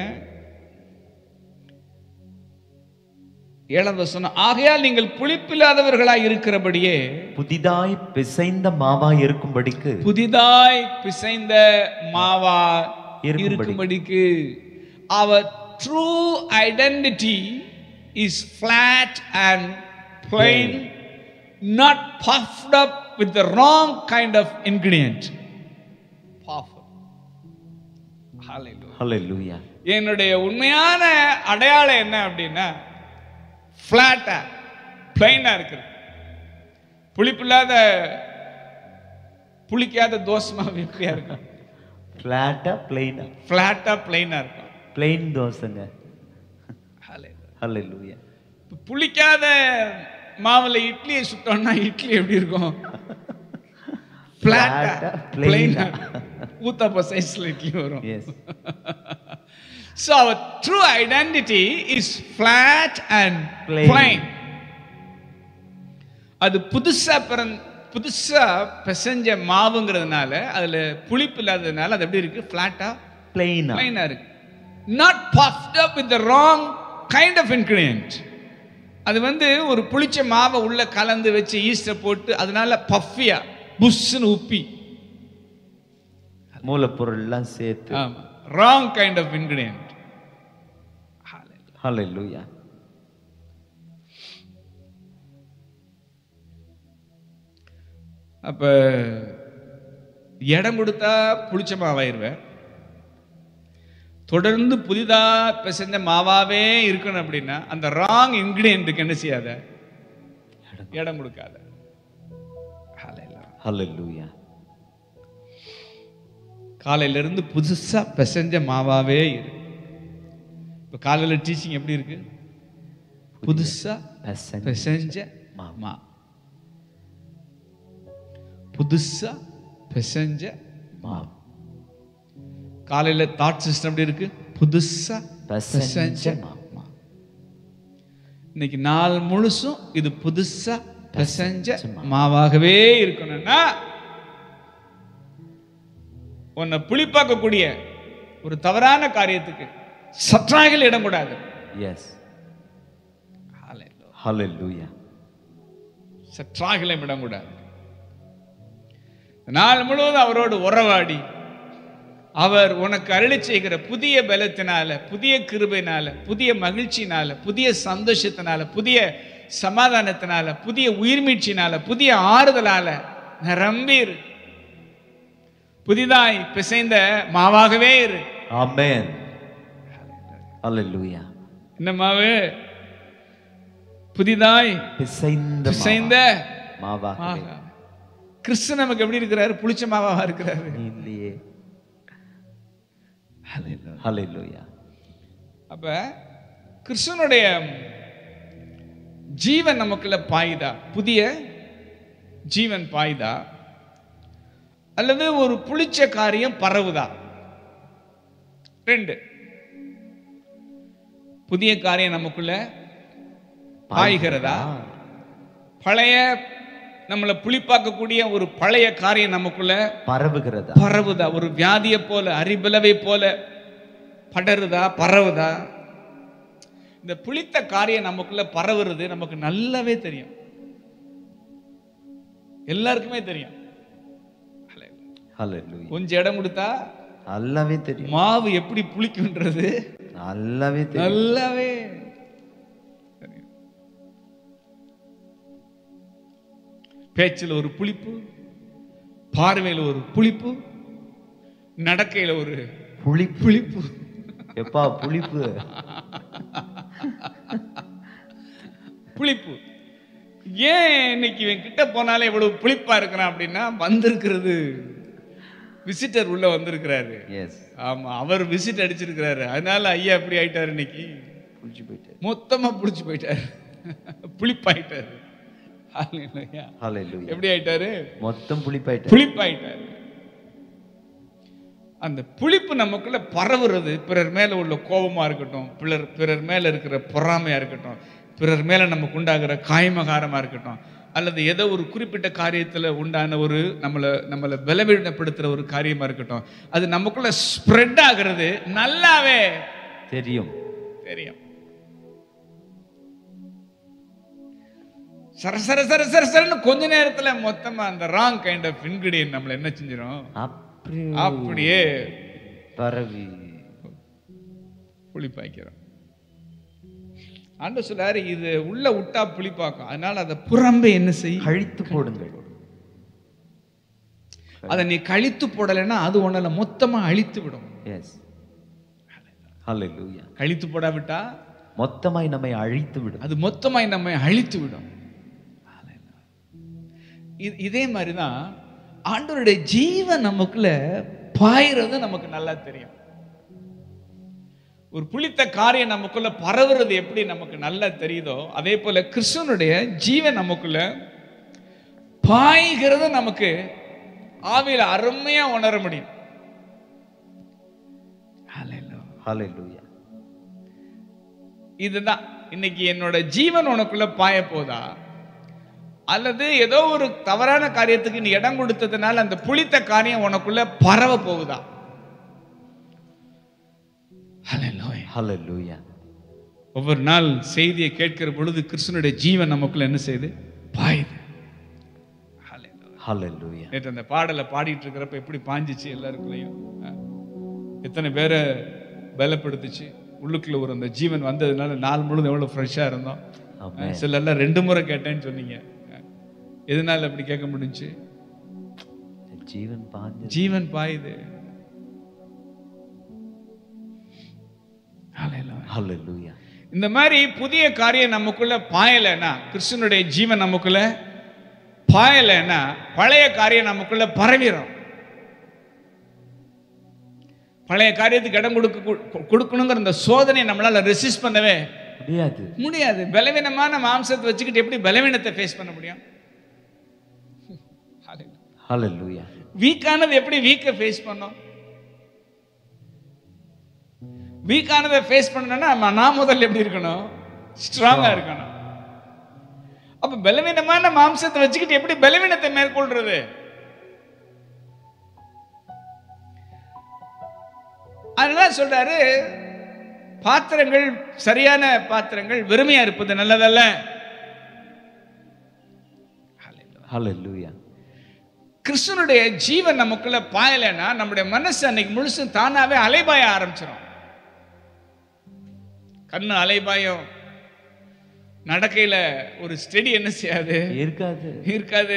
S2: ஏழாம் வசனம் ஆகையால் நீங்கள் புளிப்பில்லாதவர்களாய் இருக்கிறபடியே
S1: புதிதாய் பிசைந்த மாவா இருக்கும்படிக்கு
S2: புதிதாய் பிசைந்த மாவா
S1: இருக்கும்படி.
S2: இருக்கும்படிக்கு our true identity is flat and plain not puffed up with the wrong kind of ingredient powerful hallelujah
S1: ஹalleluya
S2: என்னுடைய உண்மையான அடையாளம் என்ன அப்படின்னா ஃப்ளாட்டா பிளைனா இருக்குது புளிப்பில்லாத புளிக்காத தோசமா எப்படியா இருக்கும்
S1: ஃப்ளாட்டா பிளைனா
S2: ஃப்ளாட்டா பிளைனா இருக்கும்
S1: பிளைன் தோசைங்க
S2: Hallelujah.
S1: ஹalleluya
S2: இப்ப புளிக்காத மாவுல இட்லியை சுட்டோம்னா இட்லி எப்படி இருக்கும் ஃப்ளாட்டா
S1: Flat-ஆ,
S2: பிளைனா
S1: plain-ஆ.
S2: ஊத்தப்ப சைஸ்ல இட்லி வரும்
S1: yes
S2: So our true identity is flat and
S1: Plain.
S2: plain. அது புதுசா பிறந் புதுசா பிசைஞ்ச மாவுங்கிறதுனால அதுல புளிப்பு இல்லாததுனால அது எப்படி இருக்கு ஃபிளாட்டா
S1: பிளைனா
S2: பிளைனா இருக்கு not puffed up with the wrong kind of ingredient அது வந்து ஒரு புளிச்ச மாவை உள்ள கலந்து வச்சு ஈஸ்டை போட்டு அதனால பஃபியா புஷ்னு உப்பி
S1: மூலப்பொருள்லாம் சேர்த்து
S2: ஆமா wrong kind of ingredient
S1: hallelujah
S2: அப்ப இடம் கொடுத்தா புளிச்ச மாவாயிருவேன் தொடர்ந்து புதிதா பிசைஞ்ச மாவாவே இருக்கணும் அப்படின்னா அந்த ராங் இன்கிரியன்ட்டுக்கு என்ன செய்யாத இடம் கொடுக்காத Hallelujah.
S1: ஹalleluya
S2: காலையில இருந்து புதுசா பிசைஞ்ச மாவாவே இரு இப்ப காலையில டீச்சிங் எப்படி இருக்கு புதுசா
S1: பிசைஞ்ச
S2: பிசைஞ்ச
S1: மாவு.
S2: மா புதுசா பிசைஞ்ச
S1: மாவு
S2: காலையில தாட் சிஸ்டம் எப்படி இருக்கு புதுசா
S1: பிசைஞ்ச
S2: பிசைஞ்ச
S1: மாவு.
S2: மா. இன்னைக்கு நாள் முழுசும் இது புதுசா பிசைஞ்ச
S1: பிசைஞ்ச
S2: மாவாகவே இருக்கணும்னா உன்னை புளிப்பாக்கக்கூடிய ஒரு தவறான காரியத்துக்கு சற்றாகில் இடம் கூடாது
S1: எஸ் ஹalleluya
S2: சற்றாகிலும் இடம் கூடாது நாள் முழுவதும் அவரோடு உறவாடி அவர் உனக்கு அருளி செய்கிற புதிய பலத்தினால புதிய கிருபையினால புதிய மகிழ்ச்சினால புதிய சந்தோஷத்தினால புதிய சமாதானத்தினால புதிய உயிர்மீட்சினால புதிய ஆறுதலால நிரம்பி இரு புதிதாய் பிசைந்த மாவாகவே இரு
S1: ஆமென் ஹalleluya
S2: என்ன மாவு புதிதாய்
S1: பிசைந்த மாவு.
S2: பிசைந்த
S1: மாவாக
S2: ஆகா. கிறிஸ்து நமக்கு எப்படி இருக்கிறாரு புளிச்ச மாவாவா இருக்கிறாரு
S1: இல்லையே ஹalleluya
S2: அப்ப கிறிஸ்துவனுடைய ஜீவன் நமக்குள்ள பாயுதா புதிய ஜீவன் பாயுதா அல்லது ஒரு புளிச்ச காரியம் பரவுதா ரெண்டு புதிய காரியம் நமக்குள்ள பாய்கிறதா பழைய நம்மளை புளிப்பாக்கக்கூடிய ஒரு பழைய காரியம் நமக்குள்ள
S1: பரவுகிறதா
S2: பரவுதா ஒரு வியாதியை போல அரிபலவை போல படருதா பரவுதா இந்த புளித்த காரியம் நமக்குள்ள பரவுறது நமக்கு நல்லாவே தெரியும் எல்லாருக்குமே தெரியும்
S1: ஹalleluya
S2: கொஞ்சம் இடம் கொடுத்தா
S1: நல்லாவே தெரியும்
S2: மாவு எப்படி புளிக்குன்றது
S1: நல்லாவே தெரியும்
S2: நல்லாவே தெரியும். பேச்சில் ஒரு புளிப்பு பார்வையில் ஒரு புளிப்பு நடக்கையில் ஒரு
S1: புளி
S2: புளிப்பு
S1: எப்பா புளிப்பு
S2: புளிப்பு ஏன் இன்னைக்கு இவன் கிட்ட போனாலே இவ்வளவு புளிப்பா இருக்கிறான் அப்படின்னா வந்திருக்கிறது விசிட்டர் உள்ள வந்திருக்கிறாரு
S1: எஸ்
S2: ஆமா அவர் விசிட் அடிச்சிருக்கிறாரு அதனால ஐயா எப்படி ஆயிட்டாரு இன்னைக்கு
S1: புளிச்சு போயிட்டு
S2: மொத்தமா புளிச்சு போயிட்டாரு புளிப்பாயிட்டாரு ஹalleluya.
S1: ஹalleluya
S2: எப்படி ஆயிட்டாரு
S1: மொத்தம் புளிப்பாயிட்டு
S2: புளிப்பாயிட்டாரு அந்த புளிப்பு நமக்குள்ள பரவுறது பிறர் மேல உள்ள கோபமா இருக்கட்டும் பிறர் பிறர் மேல இருக்கிற பொறாமையா இருக்கட்டும் பிறர் மேல நமக்கு உண்டாகிற காயமகாரமா இருக்கட்டும் அல்லது ஏதோ ஒரு குறிப்பிட்ட காரியத்துல உண்டான ஒரு நம்மளை நம்மளை பலவீனப்படுத்துற ஒரு காரியமா இருக்கட்டும் அது நமக்குள்ள ஸ்ப்ரெட் ஆகிறது நல்லாவே
S1: தெரியும்
S2: தெரியும் சர சர சர சர சரன்னு கொஞ்ச நேரத்துல மொத்தமா அந்த ராங் கைண்ட் ஆஃப் இன்கிரியன் நம்மள என்ன செஞ்சிடும்
S1: அப்படி
S2: அப்படியே
S1: பரவி
S2: புளிப்பாக்கிறோம் ஆண்டு சொல்றாரு இது உள்ள விட்டா புளிப்பாக்கும் அதனால அதை புறம்பே என்ன செய்யும்
S1: கழித்து போடுங்கள்
S2: அதை நீ கழித்து போடலைன்னா அது உன்னை மொத்தமா அழித்து விடும்
S1: எஸ் ஹalleluya
S2: கழித்து போடாவிட்டா
S1: மொத்தமாய் நம்மை அழித்து விடும்
S2: அது மொத்தமாய் நம்மை அழித்து விடும் இது- இதே மாதிரி தான் ஆண்டவருடைய ஜீவன் நமக்குள்ள பாயிறது நமக்கு நல்லா தெரியும் ஒரு புளித்த காரியம் நமக்குள்ள பரவுறது எப்படி நமக்கு நல்லா தெரியுதோ அதே போல கிறிஸ்துவனுடைய ஜீவன் நமக்குள்ள பாய்கிறது நமக்கு ஆவியில அருமையா உணர முடியும் Hallelujah.
S1: ஹalleluya
S2: இதுதான் இன்னைக்கு என்னோட ஜீவன் உனக்குள்ள பாய போதா அல்லது ஏதோ ஒரு தவறான காரியத்துக்கு நீ இடம் கொடுத்ததுனால அந்த புளித்த காரியம் உனக்குள்ள பரவ போகுதா Hallelujah.
S1: ஹalleluya
S2: ஒவ்வொரு நாள் செய்தியை கேட்கிற பொழுது கிறிஸ்துனுடைய ஜீவன் நமக்குள்ள என்ன செய்யுது பாயுது Hallelujah.
S1: ஹalleluya
S2: நேற்று அந்த பாடலை பாடிட்டு இருக்கிறப்ப எப்படி பாஞ்சிச்சு எல்லாருக்குள்ளேயும் ஆ? எத்தனை பேரை பலப்படுத்துச்சு உள்ளுக்குள்ள ஒரு அந்த ஜீவன் வந்ததுனால நாள் முழுதும் எவ்வளவு ஃப்ரெஷ்ஷாக இருந்தோம்
S1: ஆமென்
S2: சிலர்லாம் ரெண்டு முறை கேட்டேன்னு சொன்னீங்க ஆ. எதனால அப்படி கேட்க முடிஞ்சுச்சு
S1: ஜீவன் பாஞ்சு
S2: ஜீவன் பாயுது Hallelujah.
S1: ஹalleluya
S2: இந்த மாதிரி புதிய காரியம் நமக்குள்ள பாயலைன்னா கிறிஸ்துனுடைய ஜீவன் நமக்குள்ள பாயலைன்னா பழைய காரியம் நமக்குள்ள பரவிடும் பழைய காரியத்துக்கு இடம் கொடுக்க கு- கொடுக்கணுங்கிற இந்த சோதனையை நம்மளால ரெசிஸ்ட் பண்ணவே
S1: முடியாது
S2: முடியாது பலவீனமான மாம்சத்தை வச்சுக்கிட்டு எப்படி பலவீனத்தை ஃபேஸ் பண்ண முடியும்
S1: ஹalleluya
S2: வீக்கானது எப்படி வீக்கை ஃபேஸ் பண்ணோம் வீக்கானதை ஃபேஸ் பண்ணணும்னா நம்ம- நான் முதல்ல எப்படி இருக்கணும் ஸ்ட்ராங்கா இருக்கணும் அப்ப பலவீனமான மாம்சத்தை வச்சுக்கிட்டு எப்படி பலவீனத்தை மேற்கொள்றது அதனால சொல்றாரு பாத்திரங்கள் சரியான பாத்திரங்கள் வெறுமையா இருப்பது நல்லதல்ல
S1: ஹalleluya
S2: கிறிஸ்துவனுடைய ஜீவன் நமக்குள்ள பாயலைன்னா நம்முடைய மனசு அன்னைக்கு முழுசும் தானாவே அலைபாய ஆரம்பிச்சிடும் கண்ணு அலைபாயம் நடக்கையில ஒரு ஸ்டெடி என்ன செய்யாது
S1: இருக்காது
S2: இருக்காது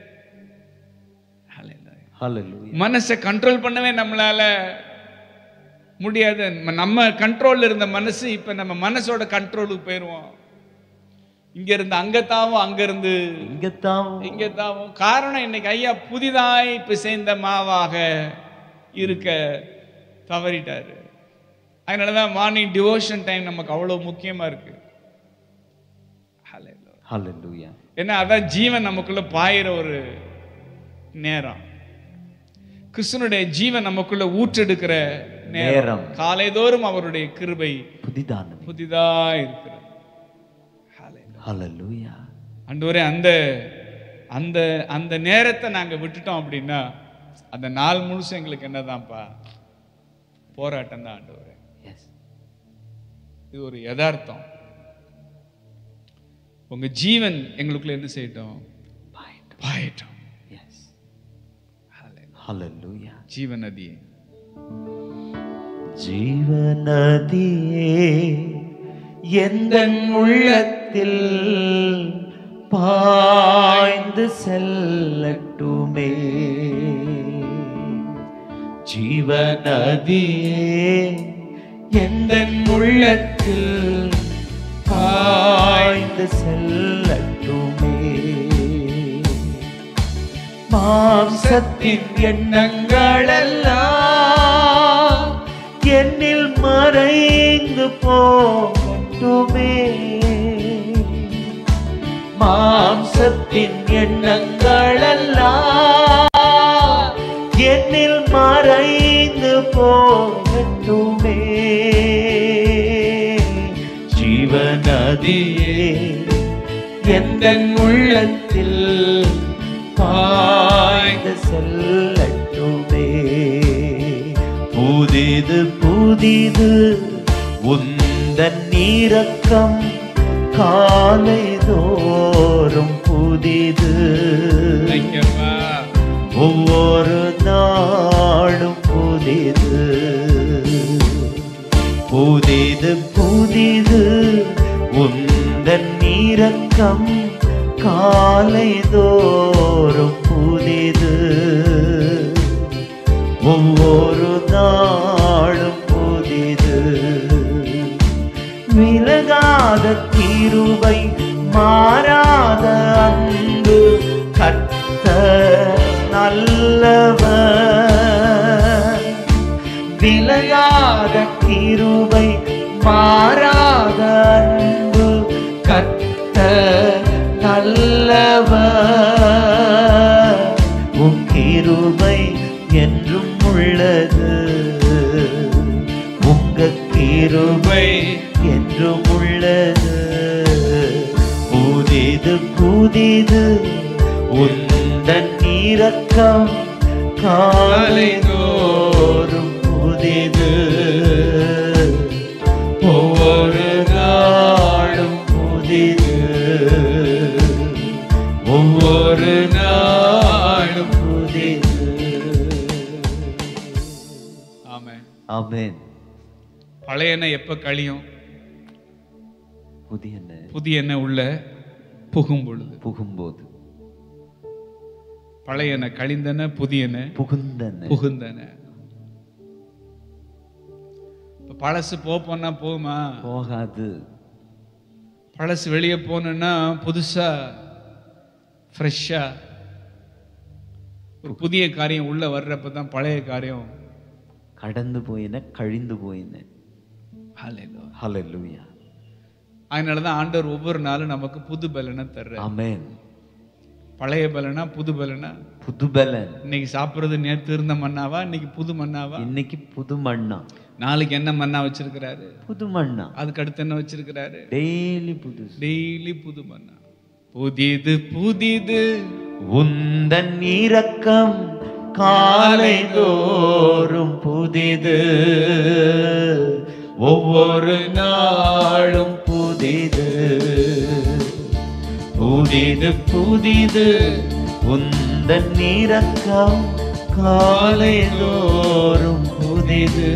S1: ஹalleluya
S2: மனசை கண்ட்ரோல் பண்ணவே நம்மளால முடியாது நம்ம கண்ட்ரோல்ல இருந்த மனசு இப்ப நம்ம மனசோட கண்ட்ரோலுக்கு போயிடுவோம் இங்க இருந்து அங்க தாவும் அங்க இருந்து
S1: இங்கத்தான்
S2: இங்க தாவும் காரணம் இன்னைக்கு ஐயா புதிதாய் பிசைந்த மாவாக இருக்க தவறிட்டாரு அதனாலதான் மார்னிங் டிவோஷன் டைம் நமக்கு அவ்வளவு முக்கியமா இருக்கு Hallelujah.
S1: ஹalleluya
S2: ஏன்னா அதான் ஜீவன் நமக்குள்ள பாயிற ஒரு நேரம் கிறிஸ்துனுடைய ஜீவன் நமக்குள்ள ஊற்றெடுக்கிற நேரம்
S1: நேரம்.
S2: காலைதோறும் அவருடைய கிருபை
S1: புதிதானது
S2: புதிதா இருக்கிறது Hallelujah.
S1: ஹalleluya
S2: ஆண்டவரே அந்த அந்த அந்த நேரத்தை நாங்க விட்டுட்டோம் அப்படின்னா அந்த நாள் முழுசும் எங்களுக்கு என்னதான்ப்பா போராட்டம் தான் ஆண்டவரே
S1: எஸ்
S2: இது ஒரு யதார்த்தம் உங்க ஜீவன் எங்களுக்குள்ள என்ன செய்யட்டும்
S1: பாயிண்ட்
S2: பாயட்டும்
S1: எஸ் ஹalleluya
S2: ஜீவன் நதியே
S1: ஜீவநதியே எந்த உள்ளத்தில் பாய்ந்து செல்லட்டுமே ஜீவநதியே எந்த உள்ளத்தில் பாய்ந்து செல்லட்டுமே மாம்சத்தின் எண்ணங்களெல்லாம் என்னில் மறைந்து போகட்டுமே மாம்சத்தின் எண்ணங்களெல்லாம் என்னில் மறைந்து போகட்டுமே ஜீவநதியே எந்த உள்ளத்தில் பாய்ந்து செல்லட்டுமே புதிது புதிது உந்தன் நீரக்கம் காலை தோறும் புதிது
S2: ஐயப்பா
S1: ஒவ்வொரு நாளும் புதிது புதிது புதிது உந்தன் நீரக்கம் காலை தோறும் புதிது ஒவ்வொரு நாளும் புதிது விலகாத கிருபை மாறாத அன்பு கத்த நல்லவர் விலகாத கிருபை மாறாத அன்பு கத்த நல்லவர் உன் கிருபை என்றும் உள்ளது உங்க கிருபை என்றும் உள்ளது புதிது புதிது உந்தன் இரக்கம் காலை தோறும் புதிது ஒவ்வொரு நாளும் புதிது ஒவ்வொரு நாளும் புதிது
S2: ஆமென்
S1: ஆமென்
S2: பழைய எண்ணெய் எப்ப கழியும்
S1: புதிய எண்ணெய்
S2: புதிய எண்ணெய் உள்ள புகும் பொழுது
S1: புகும்போது
S2: பழைய எண்ணெய் கழிந்தன புதிய எண்ணெய்
S1: புகுந்தன
S2: புகுந்தன இப்ப பழசு போப்போன்னா போகுமா
S1: போகாது
S2: பழசு வெளியே போகணுன்னா புதுசா ஃப்ரெஷ்ஷா ஒரு புதிய காரியம் உள்ள வர்றப்ப தான் பழைய காரியம்
S1: கடந்து போயின கழிந்து போயின
S2: Hallelujah.
S1: ஹalleluya
S2: அதனால தான் ஆண்டவர் ஒவ்வொரு நாளும் நமக்கு புது பலனை தர்ற
S1: ஆமென்
S2: பழைய பலனா புது பலனா
S1: புதுபலன்
S2: இன்னைக்கு சாப்பிடுறது நேத்து இருந்த மண்ணாவா இன்னைக்கு புது மண்ணாவா
S1: இன்னைக்கு புது மண்ணா
S2: நாளைக்கு என்ன மண்ணா வச்சிருக்கிறாரு
S1: புது மண்ணா
S2: அதுக்கு அடுத்து என்ன வச்சிருக்கிறாரு
S1: டெய்லி புது
S2: டெய்லி புது மண்ணா புதிது புதிது
S1: உந்தன் இரக்கம் காலை தோறும் புதிது ஒவ்வொரு நாளும் புதிது புதிது புதிது உந்தன் இரக்கம் காலை தோறும் புதிது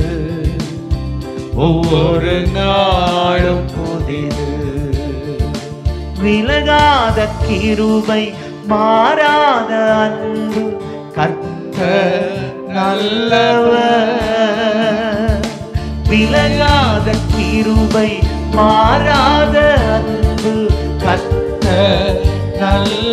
S1: ஒவ்வொரு நாளும் புதிது விலகாத கிருபை மாறாத அன்பு கர்த்த நல்லவர் விலகாத கிருபை மாறாத அன்பு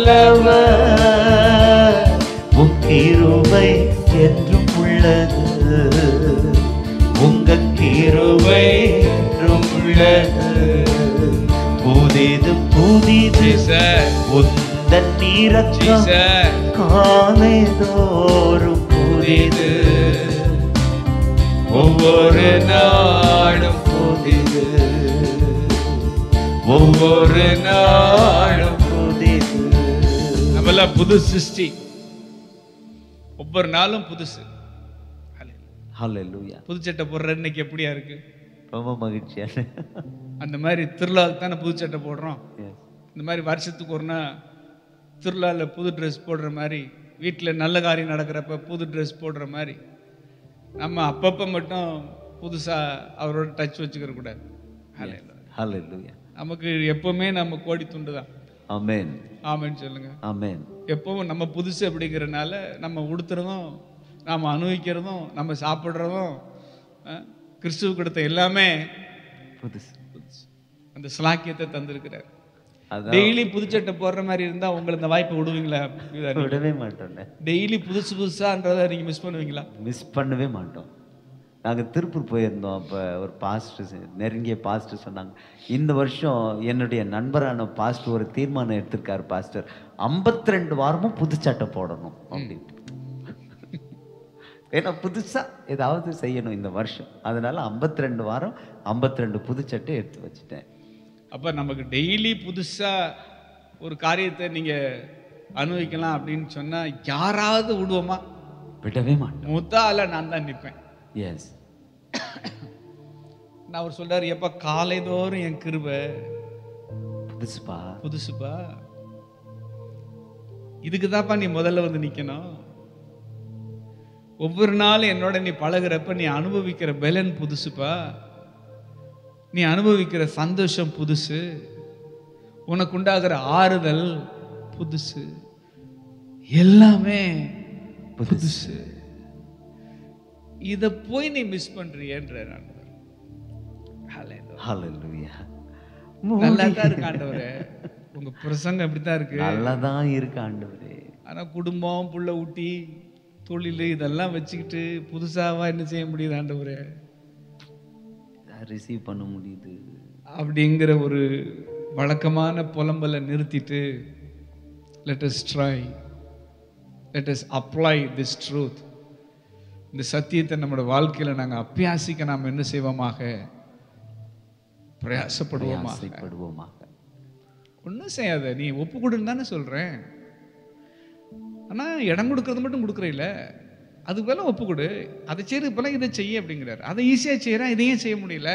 S1: நல்லவர் உம் கிருபை என்றும் உள்ளது உங்க கிருபை என்றும் உள்ளது புதிது புதிது உந்தன் நீரக்கம் காலைதோறும் புதிது ஒவ்வொரு நாளும் புதிது ஒவ்வொரு நாளும் புதிது
S2: நம்மெல்லாம் புது சிருஷ்டி ஒவ்வொரு நாளும் புதுசு
S1: ஹalleluya
S2: புதுச்சட்டை போடுற இன்னைக்கு எப்படியா இருக்கு
S1: ரொம்ப மகிழ்ச்சியான
S2: அந்த மாதிரி திருவிழாவுக்கு தானே புதுச்சட்டை போடுறோம் இந்த மாதிரி வருஷத்துக்கு ஒரு நாள் திருவிழாவில் புது ட்ரெஸ் போடுற மாதிரி வீட்டில் நல்ல காரியம் நடக்கிறப்ப புது ட்ரெஸ் போடுற மாதிரி நம்ம அப்பப்போ மட்டும் புதுசாக அவரோட டச் வச்சுக்கிற கூடாது Hallelujah.
S1: ஹalleluya
S2: நமக்கு எப்பவுமே நம்ம கோடி துண்டு தான்
S1: ஆமென்
S2: ஆமென்னு சொல்லுங்க
S1: ஆமென்
S2: எப்பவும் நம்ம புதுசு அப்படிங்கிறனால நம்ம உடுத்துறதும் நாம் அனுபவிக்கிறதும் நம்ம சாப்பிட்றதும் அஹ், கிறிஸ்துவுக்கு கொடுத்த எல்லாமே
S1: புதுசு
S2: புதுசு. அந்த ஸ்லாக்கியத்தை தந்திருக்கிறார்
S1: அதான்
S2: டெய்லி புதுச்சட்டை போடுற மாதிரி இருந்தா உங்களுக்கு இந்த வாய்ப்பை விடுவீங்களா
S1: விடவே மாட்டோம்
S2: டெய்லி புதுசு புதுசான்றதை நீங்க மிஸ் பண்ணுவீங்களா
S1: மிஸ் பண்ணவே மாட்டோம் நாங்கள் திருப்பூர் போயிருந்தோம் அப்போ ஒரு பாஸ்டர் நெருங்கிய பாஸ்டர் சொன்னாங்க இந்த வருஷம் என்னுடைய நண்பரான பாஸ்டர் ஒரு தீர்மானம் எடுத்திருக்காரு பாஸ்டர் 52 ரெண்டு வாரமும் புது சட்டை போடணும் அப்படின்ட்டு ஏன்னா புதுசா ஏதாவது செய்யணும் இந்த வருஷம் அதனால 52 ரெண்டு வாரம் 52 ரெண்டு புது சட்டை எடுத்து வச்சுட்டேன்
S2: அப்ப நமக்கு டெய்லி புதுசா ஒரு காரியத்தை நீங்க அனுபவிக்கலாம் அப்படின்னு சொன்னா யாராவது விடுவோமா
S1: விடவே மாட்டோம்
S2: முத்தால நான் தான் நிற்பேன்
S1: எஸ்
S2: நான் அவர் சொல்றாரு எப்ப காலைதோறும் என் கிருபை
S1: புதுசுப்பா
S2: புதுசுப்பா இதுக்கு தான்ப்பா நீ முதல்ல வந்து நிக்கணும் ஒவ்வொரு நாளும் என்னோட நீ பழகுறப்ப நீ அனுபவிக்கிற பலன் புதுசுப்பா நீ அனுபவிக்கிற சந்தோஷம் புதுசு உனக்கு உண்டாகிற ஆறுதல் புதுசு எல்லாமே புதுசு இத போய் நீ மிஸ் பண்றியன்ற நான்
S1: ஹalleluya
S2: நல்லா தான் இருக்கு ஆண்டவரே உங்க பிரசங்கம் இப்படித்தான் இருக்கு
S1: நல்லா தான் இருக்கு ஆண்டவரே
S2: ஆனா குடும்பம் புள்ள ஊட்டி தொழில் இதெல்லாம் வச்சுக்கிட்டு புதுசாவா என்ன செய்ய முடியுது ஆண்டவரே
S1: ரிசீவ் பண்ண முடியுது
S2: அப்படிங்கிற ஒரு வழக்கமான புலம்பலை நிறுத்திட்டு let us try let us apply this truth இந்த சத்தியத்தை நம்மளோட வாழ்க்கையில நாங்க அபியாசிக்க நாம் என்ன செய்வோமாக பிரயாசப்படுவோமாக
S1: ஆசைப்படுவோமாக
S2: ஒன்றும் செய்யாத நீ ஒப்பு கொடுன்னு தானே சொல்கிறேன் ஆனால் இடம் கொடுக்கறது மட்டும் கொடுக்குறீல்ல அதுக்கு பதிலா ஒப்பு கொடு அதை செய்யறது இப்போலாம் இதை செய்ய அப்படிங்கிறார் அதை ஈஸியாக செய்கிறேன் இதையும் செய்ய முடியல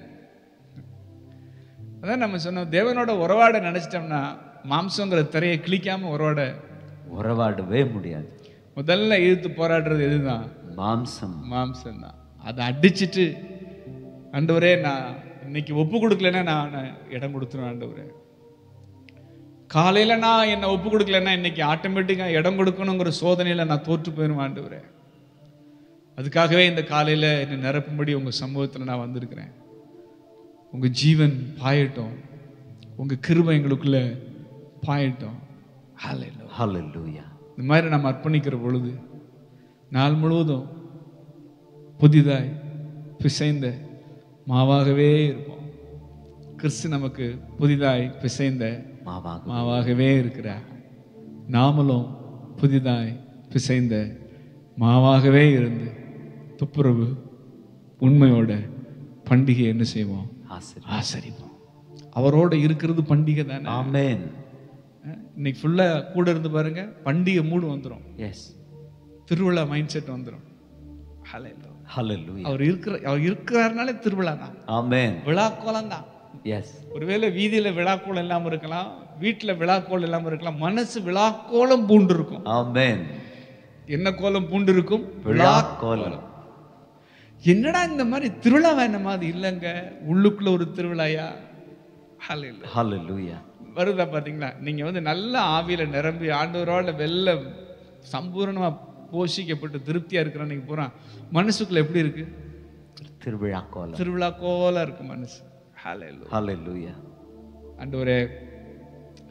S2: அதான் நம்ம சொன்னோம் தேவனோட உறவாட நினச்சிட்டோம்னா மாம்சங்கிற திரையை கிழிக்காம உறவாட
S1: உறவாடவே முடியாது
S2: முதல்ல எதிர்த்து போராடுறது எதுதான்
S1: மாம்சம்
S2: மாம்சம் தான் அதை அடிச்சிட்டு ஆண்டவரே நான் இன்னைக்கு ஒப்பு கொடுக்கலன்னா நான் இடம் கொடுத்துருவேன் ஆண்டவரே காலையில நான் என்னை ஒப்பு கொடுக்கலன்னா இன்னைக்கு ஆட்டோமேட்டிக்கா இடம் கொடுக்கணுங்கிற சோதனையில நான் தோற்று போயிடுவேன் ஆண்டவரே அதுக்காகவே இந்த காலையில என்னை நிரப்பும்படி உங்க சமூகத்துல நான் வந்திருக்கிறேன் உங்க ஜீவன் பாயட்டும் உங்க கிருபை எங்களுக்குள்ள பாயட்டும் ஹalleluya
S1: ஹalleluya
S2: இந்த மாதிரி நம்ம அர்ப்பணிக்கிற பொழுது நாள் முழுவதும் புதிதாய் பிசைந்த மாவாகவே இருப்போம் கிறிஸ்து நமக்கு புதிதாய் பிசைந்த
S1: மாவாக
S2: மாவாகவே இருக்கிறார் நாமளும் புதிதாய் பிசைந்த மாவாகவே இருந்து துப்புரவு உண்மையோட பண்டிகை என்ன செய்வோம்
S1: ஆசை
S2: ஆசரிப்போம் அவரோட இருக்கிறது பண்டிகை தானே
S1: ஆமென்
S2: அஹ், இன்னைக்கு ஃபுல்லா கூட இருந்து பாருங்க பண்டிகை மூடு வந்துடும்
S1: எஸ்
S2: திருவிழா மைண்ட் செட் வந்துடும்
S1: ஹalleluya
S2: அவர் இருக்கிற அவர் இருக்கிறாருனாலே திருவிழா தான்
S1: ஆமென்
S2: விழாக்கோலம் தான்
S1: எஸ்
S2: ஒருவேளை வீதியில விழாக்கோலம் இல்லாம இருக்கலாம் வீட்டுல விழாக்கோலம் இல்லாம இருக்கலாம் மனசு விழாக்கோலம் பூண்டு இருக்கும்
S1: ஆமென்
S2: என்ன கோலம் பூண்டு இருக்கும்
S1: விழா கோலம்
S2: என்னடா இந்த மாதிரி திருவிழா வேண மாதிரி இல்லைங்க உள்ளுக்குள்ள ஒரு திருவிழாயா ஹalleluya.
S1: ஹalleluya
S2: வருதா பாத்தீங்களா நீங்க வந்து நல்ல ஆவியில நிரம்பி ஆண்டவரோட வெள்ள சம்பூரணமா போஷிக்கப்பட்டு திருப்தியா இருக்கிற அன்னைக்கு போறான் மனசுக்குள்ள எப்படி இருக்கு
S1: திருவிழா கோலம்
S2: திருவிழா கோலம் இருக்கு மனசு ஹalleluya.
S1: ஹalleluya
S2: ஆண்டவரே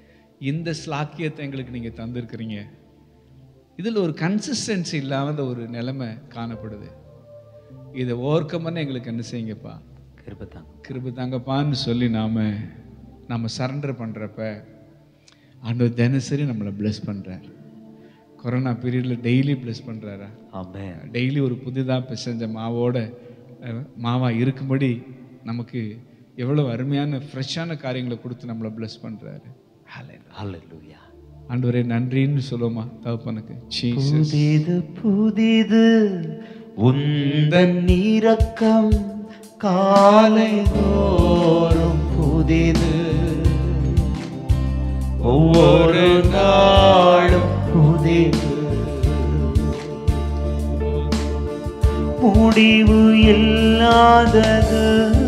S2: இந்த ஸ்லாக்கியத்தை எங்களுக்கு நீங்கள் தந்திருக்கிறீங்க இதில் ஒரு கன்சிஸ்டன்சி இல்லாத ஒரு நிலைமை காணப்படுது இதை ஓவர் கம் பண்ண எங்களுக்கு என்ன செய்யுங்கப்பா
S1: கிருபை தாங்க
S2: கிருபை தாங்கப்பான்னு சொல்லி நாம் நம்ம சரண்டர் பண்ணுறப்ப ஆண்டவர் தினசரி நம்மளை bless பண்றார் கொரோனா பீரியடில் டெய்லி bless பண்றாரா
S1: ஆமென்
S2: டெய்லி ஒரு புதிதாக பிசைஞ்ச மாவோட அஹ், மாவா இருக்கும்படி நமக்கு எவ்வளோ அருமையான ஃப்ரெஷ்ஷான காரியங்களை கொடுத்து நம்மளை bless பண்றாரு
S1: ஹalleluya
S2: ஆண்டவரே நன்றின்னு சொல்லுவோமா தகப்பனுக்கு ஜீசஸ்
S1: புதிது புதிது உந்தன் இரக்கம் காலை தோறும் புதிது ஒவ்வொரு நாளும் புதிது முடிவு இல்லாதது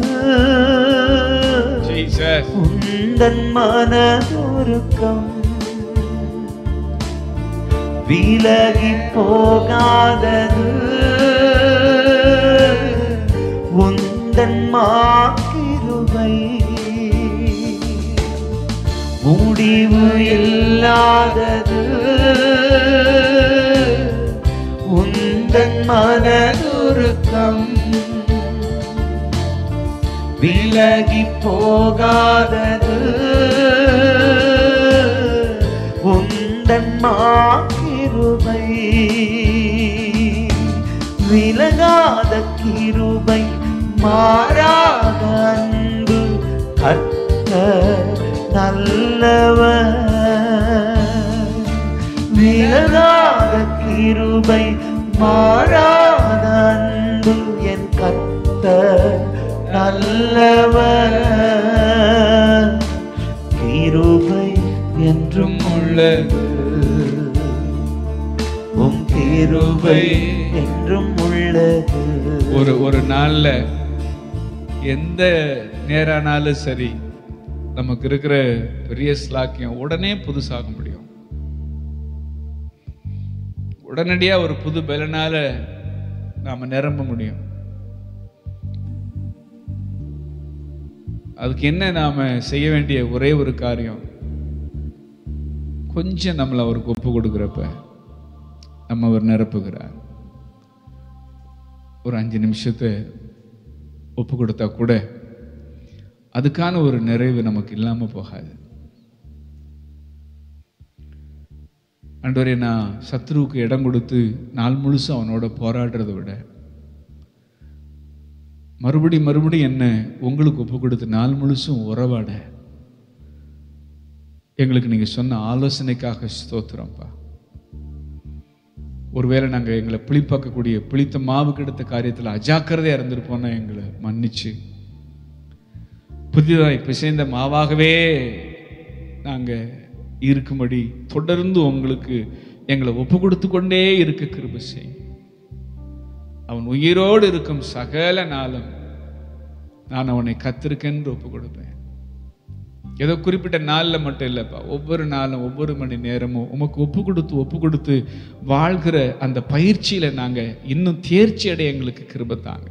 S2: ஜீசஸ்
S1: உந்தன் மனதுருக்கம் விலகி போகாதது உந்தன் மாக்கிருபை முடிவு இல்லாதது உந்தன் மனதுருக்கம் விலகி போகாதது உந்தன் மாக்கிருபை விலகாத கிருபை மாறாத அன்பு கத்த நல்லவர் விலகாத கிருபை மாறாத அன்பு என் கத்த நல்லவர் கிருபை என்றும் உள்ளது உம் கிருபை என்றும் உள்ளது
S2: ஒரு ஒரு நாள்ல எந்த நேரானாலும் சரி நமக்கு இருக்கிற பெரிய ஸ்லாக்கியம் உடனே புதுசாக முடியும் உடனடியா ஒரு புது பலனால நாம நிரம்ப முடியும் அதுக்கு என்ன நாம செய்ய வேண்டிய ஒரே ஒரு காரியம் கொஞ்சம் நம்மளை அவருக்கு ஒப்பு கொடுக்குறப்ப நம்ம அவர் நிரப்புகிறார் ஒரு அஞ்சு நிமிஷத்தை ஒப்பு கொடுத்தா கூட அதுக்கான ஒரு நிறைவு நமக்கு இல்லாம போகாது ஆண்டவரே நான் சத்ருவுக்கு இடம் கொடுத்து நாள் முழுசும் அவனோட போராடுறதை விட மறுபடி மறுபடி என்ன உங்களுக்கு ஒப்பு கொடுத்து நாள் முழுசும் உறவாட எங்களுக்கு நீங்க சொன்ன ஆலோசனைக்காக ஸ்தோத்திரம்ப்பா ஒருவேளை நாங்க எங்களை புளிப்பாக்கக்கூடிய புளித்த மாவுக்கு எடுத்த காரியத்துல அஜாக்கிரதையா இருந்திருப்போம்னா எங்களை மன்னிச்சு புதிதாய் பிசைந்த மாவாகவே நாங்க இருக்கும்படி தொடர்ந்து உங்களுக்கு எங்களை ஒப்பு கொடுத்து கொண்டே இருக்க கிருபை செய் அவன் உயிரோடு இருக்கும் சகல நாளும் நான் அவனை கத்திருக்கென்று ஒப்பு கொடுப்பேன் ஏதோ குறிப்பிட்ட நாளில் மட்டும் இல்லைப்பா ஒவ்வொரு நாளும் ஒவ்வொரு மணி நேரமும் உமக்கு ஒப்பு கொடுத்து ஒப்பு கொடுத்து வாழ்கிற அந்த பயிற்சியில நாங்க இன்னும் தேர்ச்சி அடைய எங்களுக்கு கிருபை தாங்க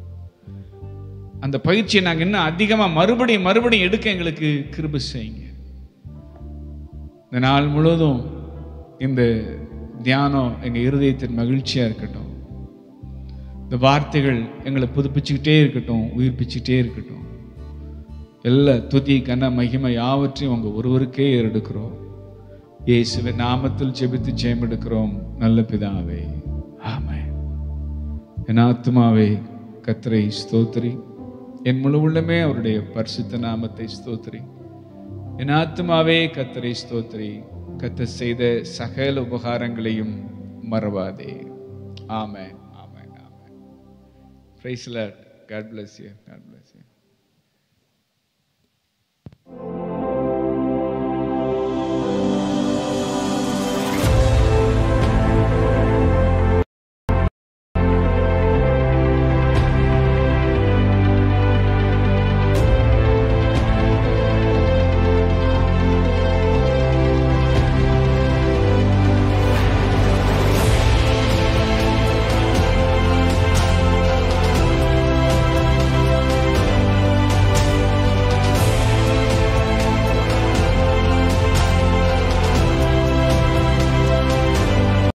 S2: அந்த பயிற்சியை நாங்க இன்னும் அதிகமா மறுபடியும் மறுபடியும் எடுக்க எங்களுக்கு கிருபை செய்யுங்க இந்த நாள் முழுவதும் இந்த தியானம் எங்க இருதயத்தின் மகிழ்ச்சியா இருக்கட்டும் இந்த வார்த்தைகள் எங்களை புதுப்பிச்சுக்கிட்டே இருக்கட்டும் உயிர்ப்பிச்சுக்கிட்டே இருக்கட்டும் எல்லா துதி கன மகிமை யாவற்றையும் உங்க ஒருவருக்கே ஏறெடுக்கிறோம் இயேசுவின் நாமத்தில் ஜெபித்து ஜெயம் எடுக்கிறோம் நல்ல பிதாவே ஆமென் என் ஆத்மாவே கத்தரை ஸ்தோத்திரி என் முழு உள்ளமே அவருடைய பரிசுத்த நாமத்தை ஸ்தோத்திரி என் ஆத்மாவே கத்தரை ஸ்தோத்திரி கத்த செய்த சகல உபகாரங்களையும் மறவாதே amen amen amen praise Lord God bless you God bless you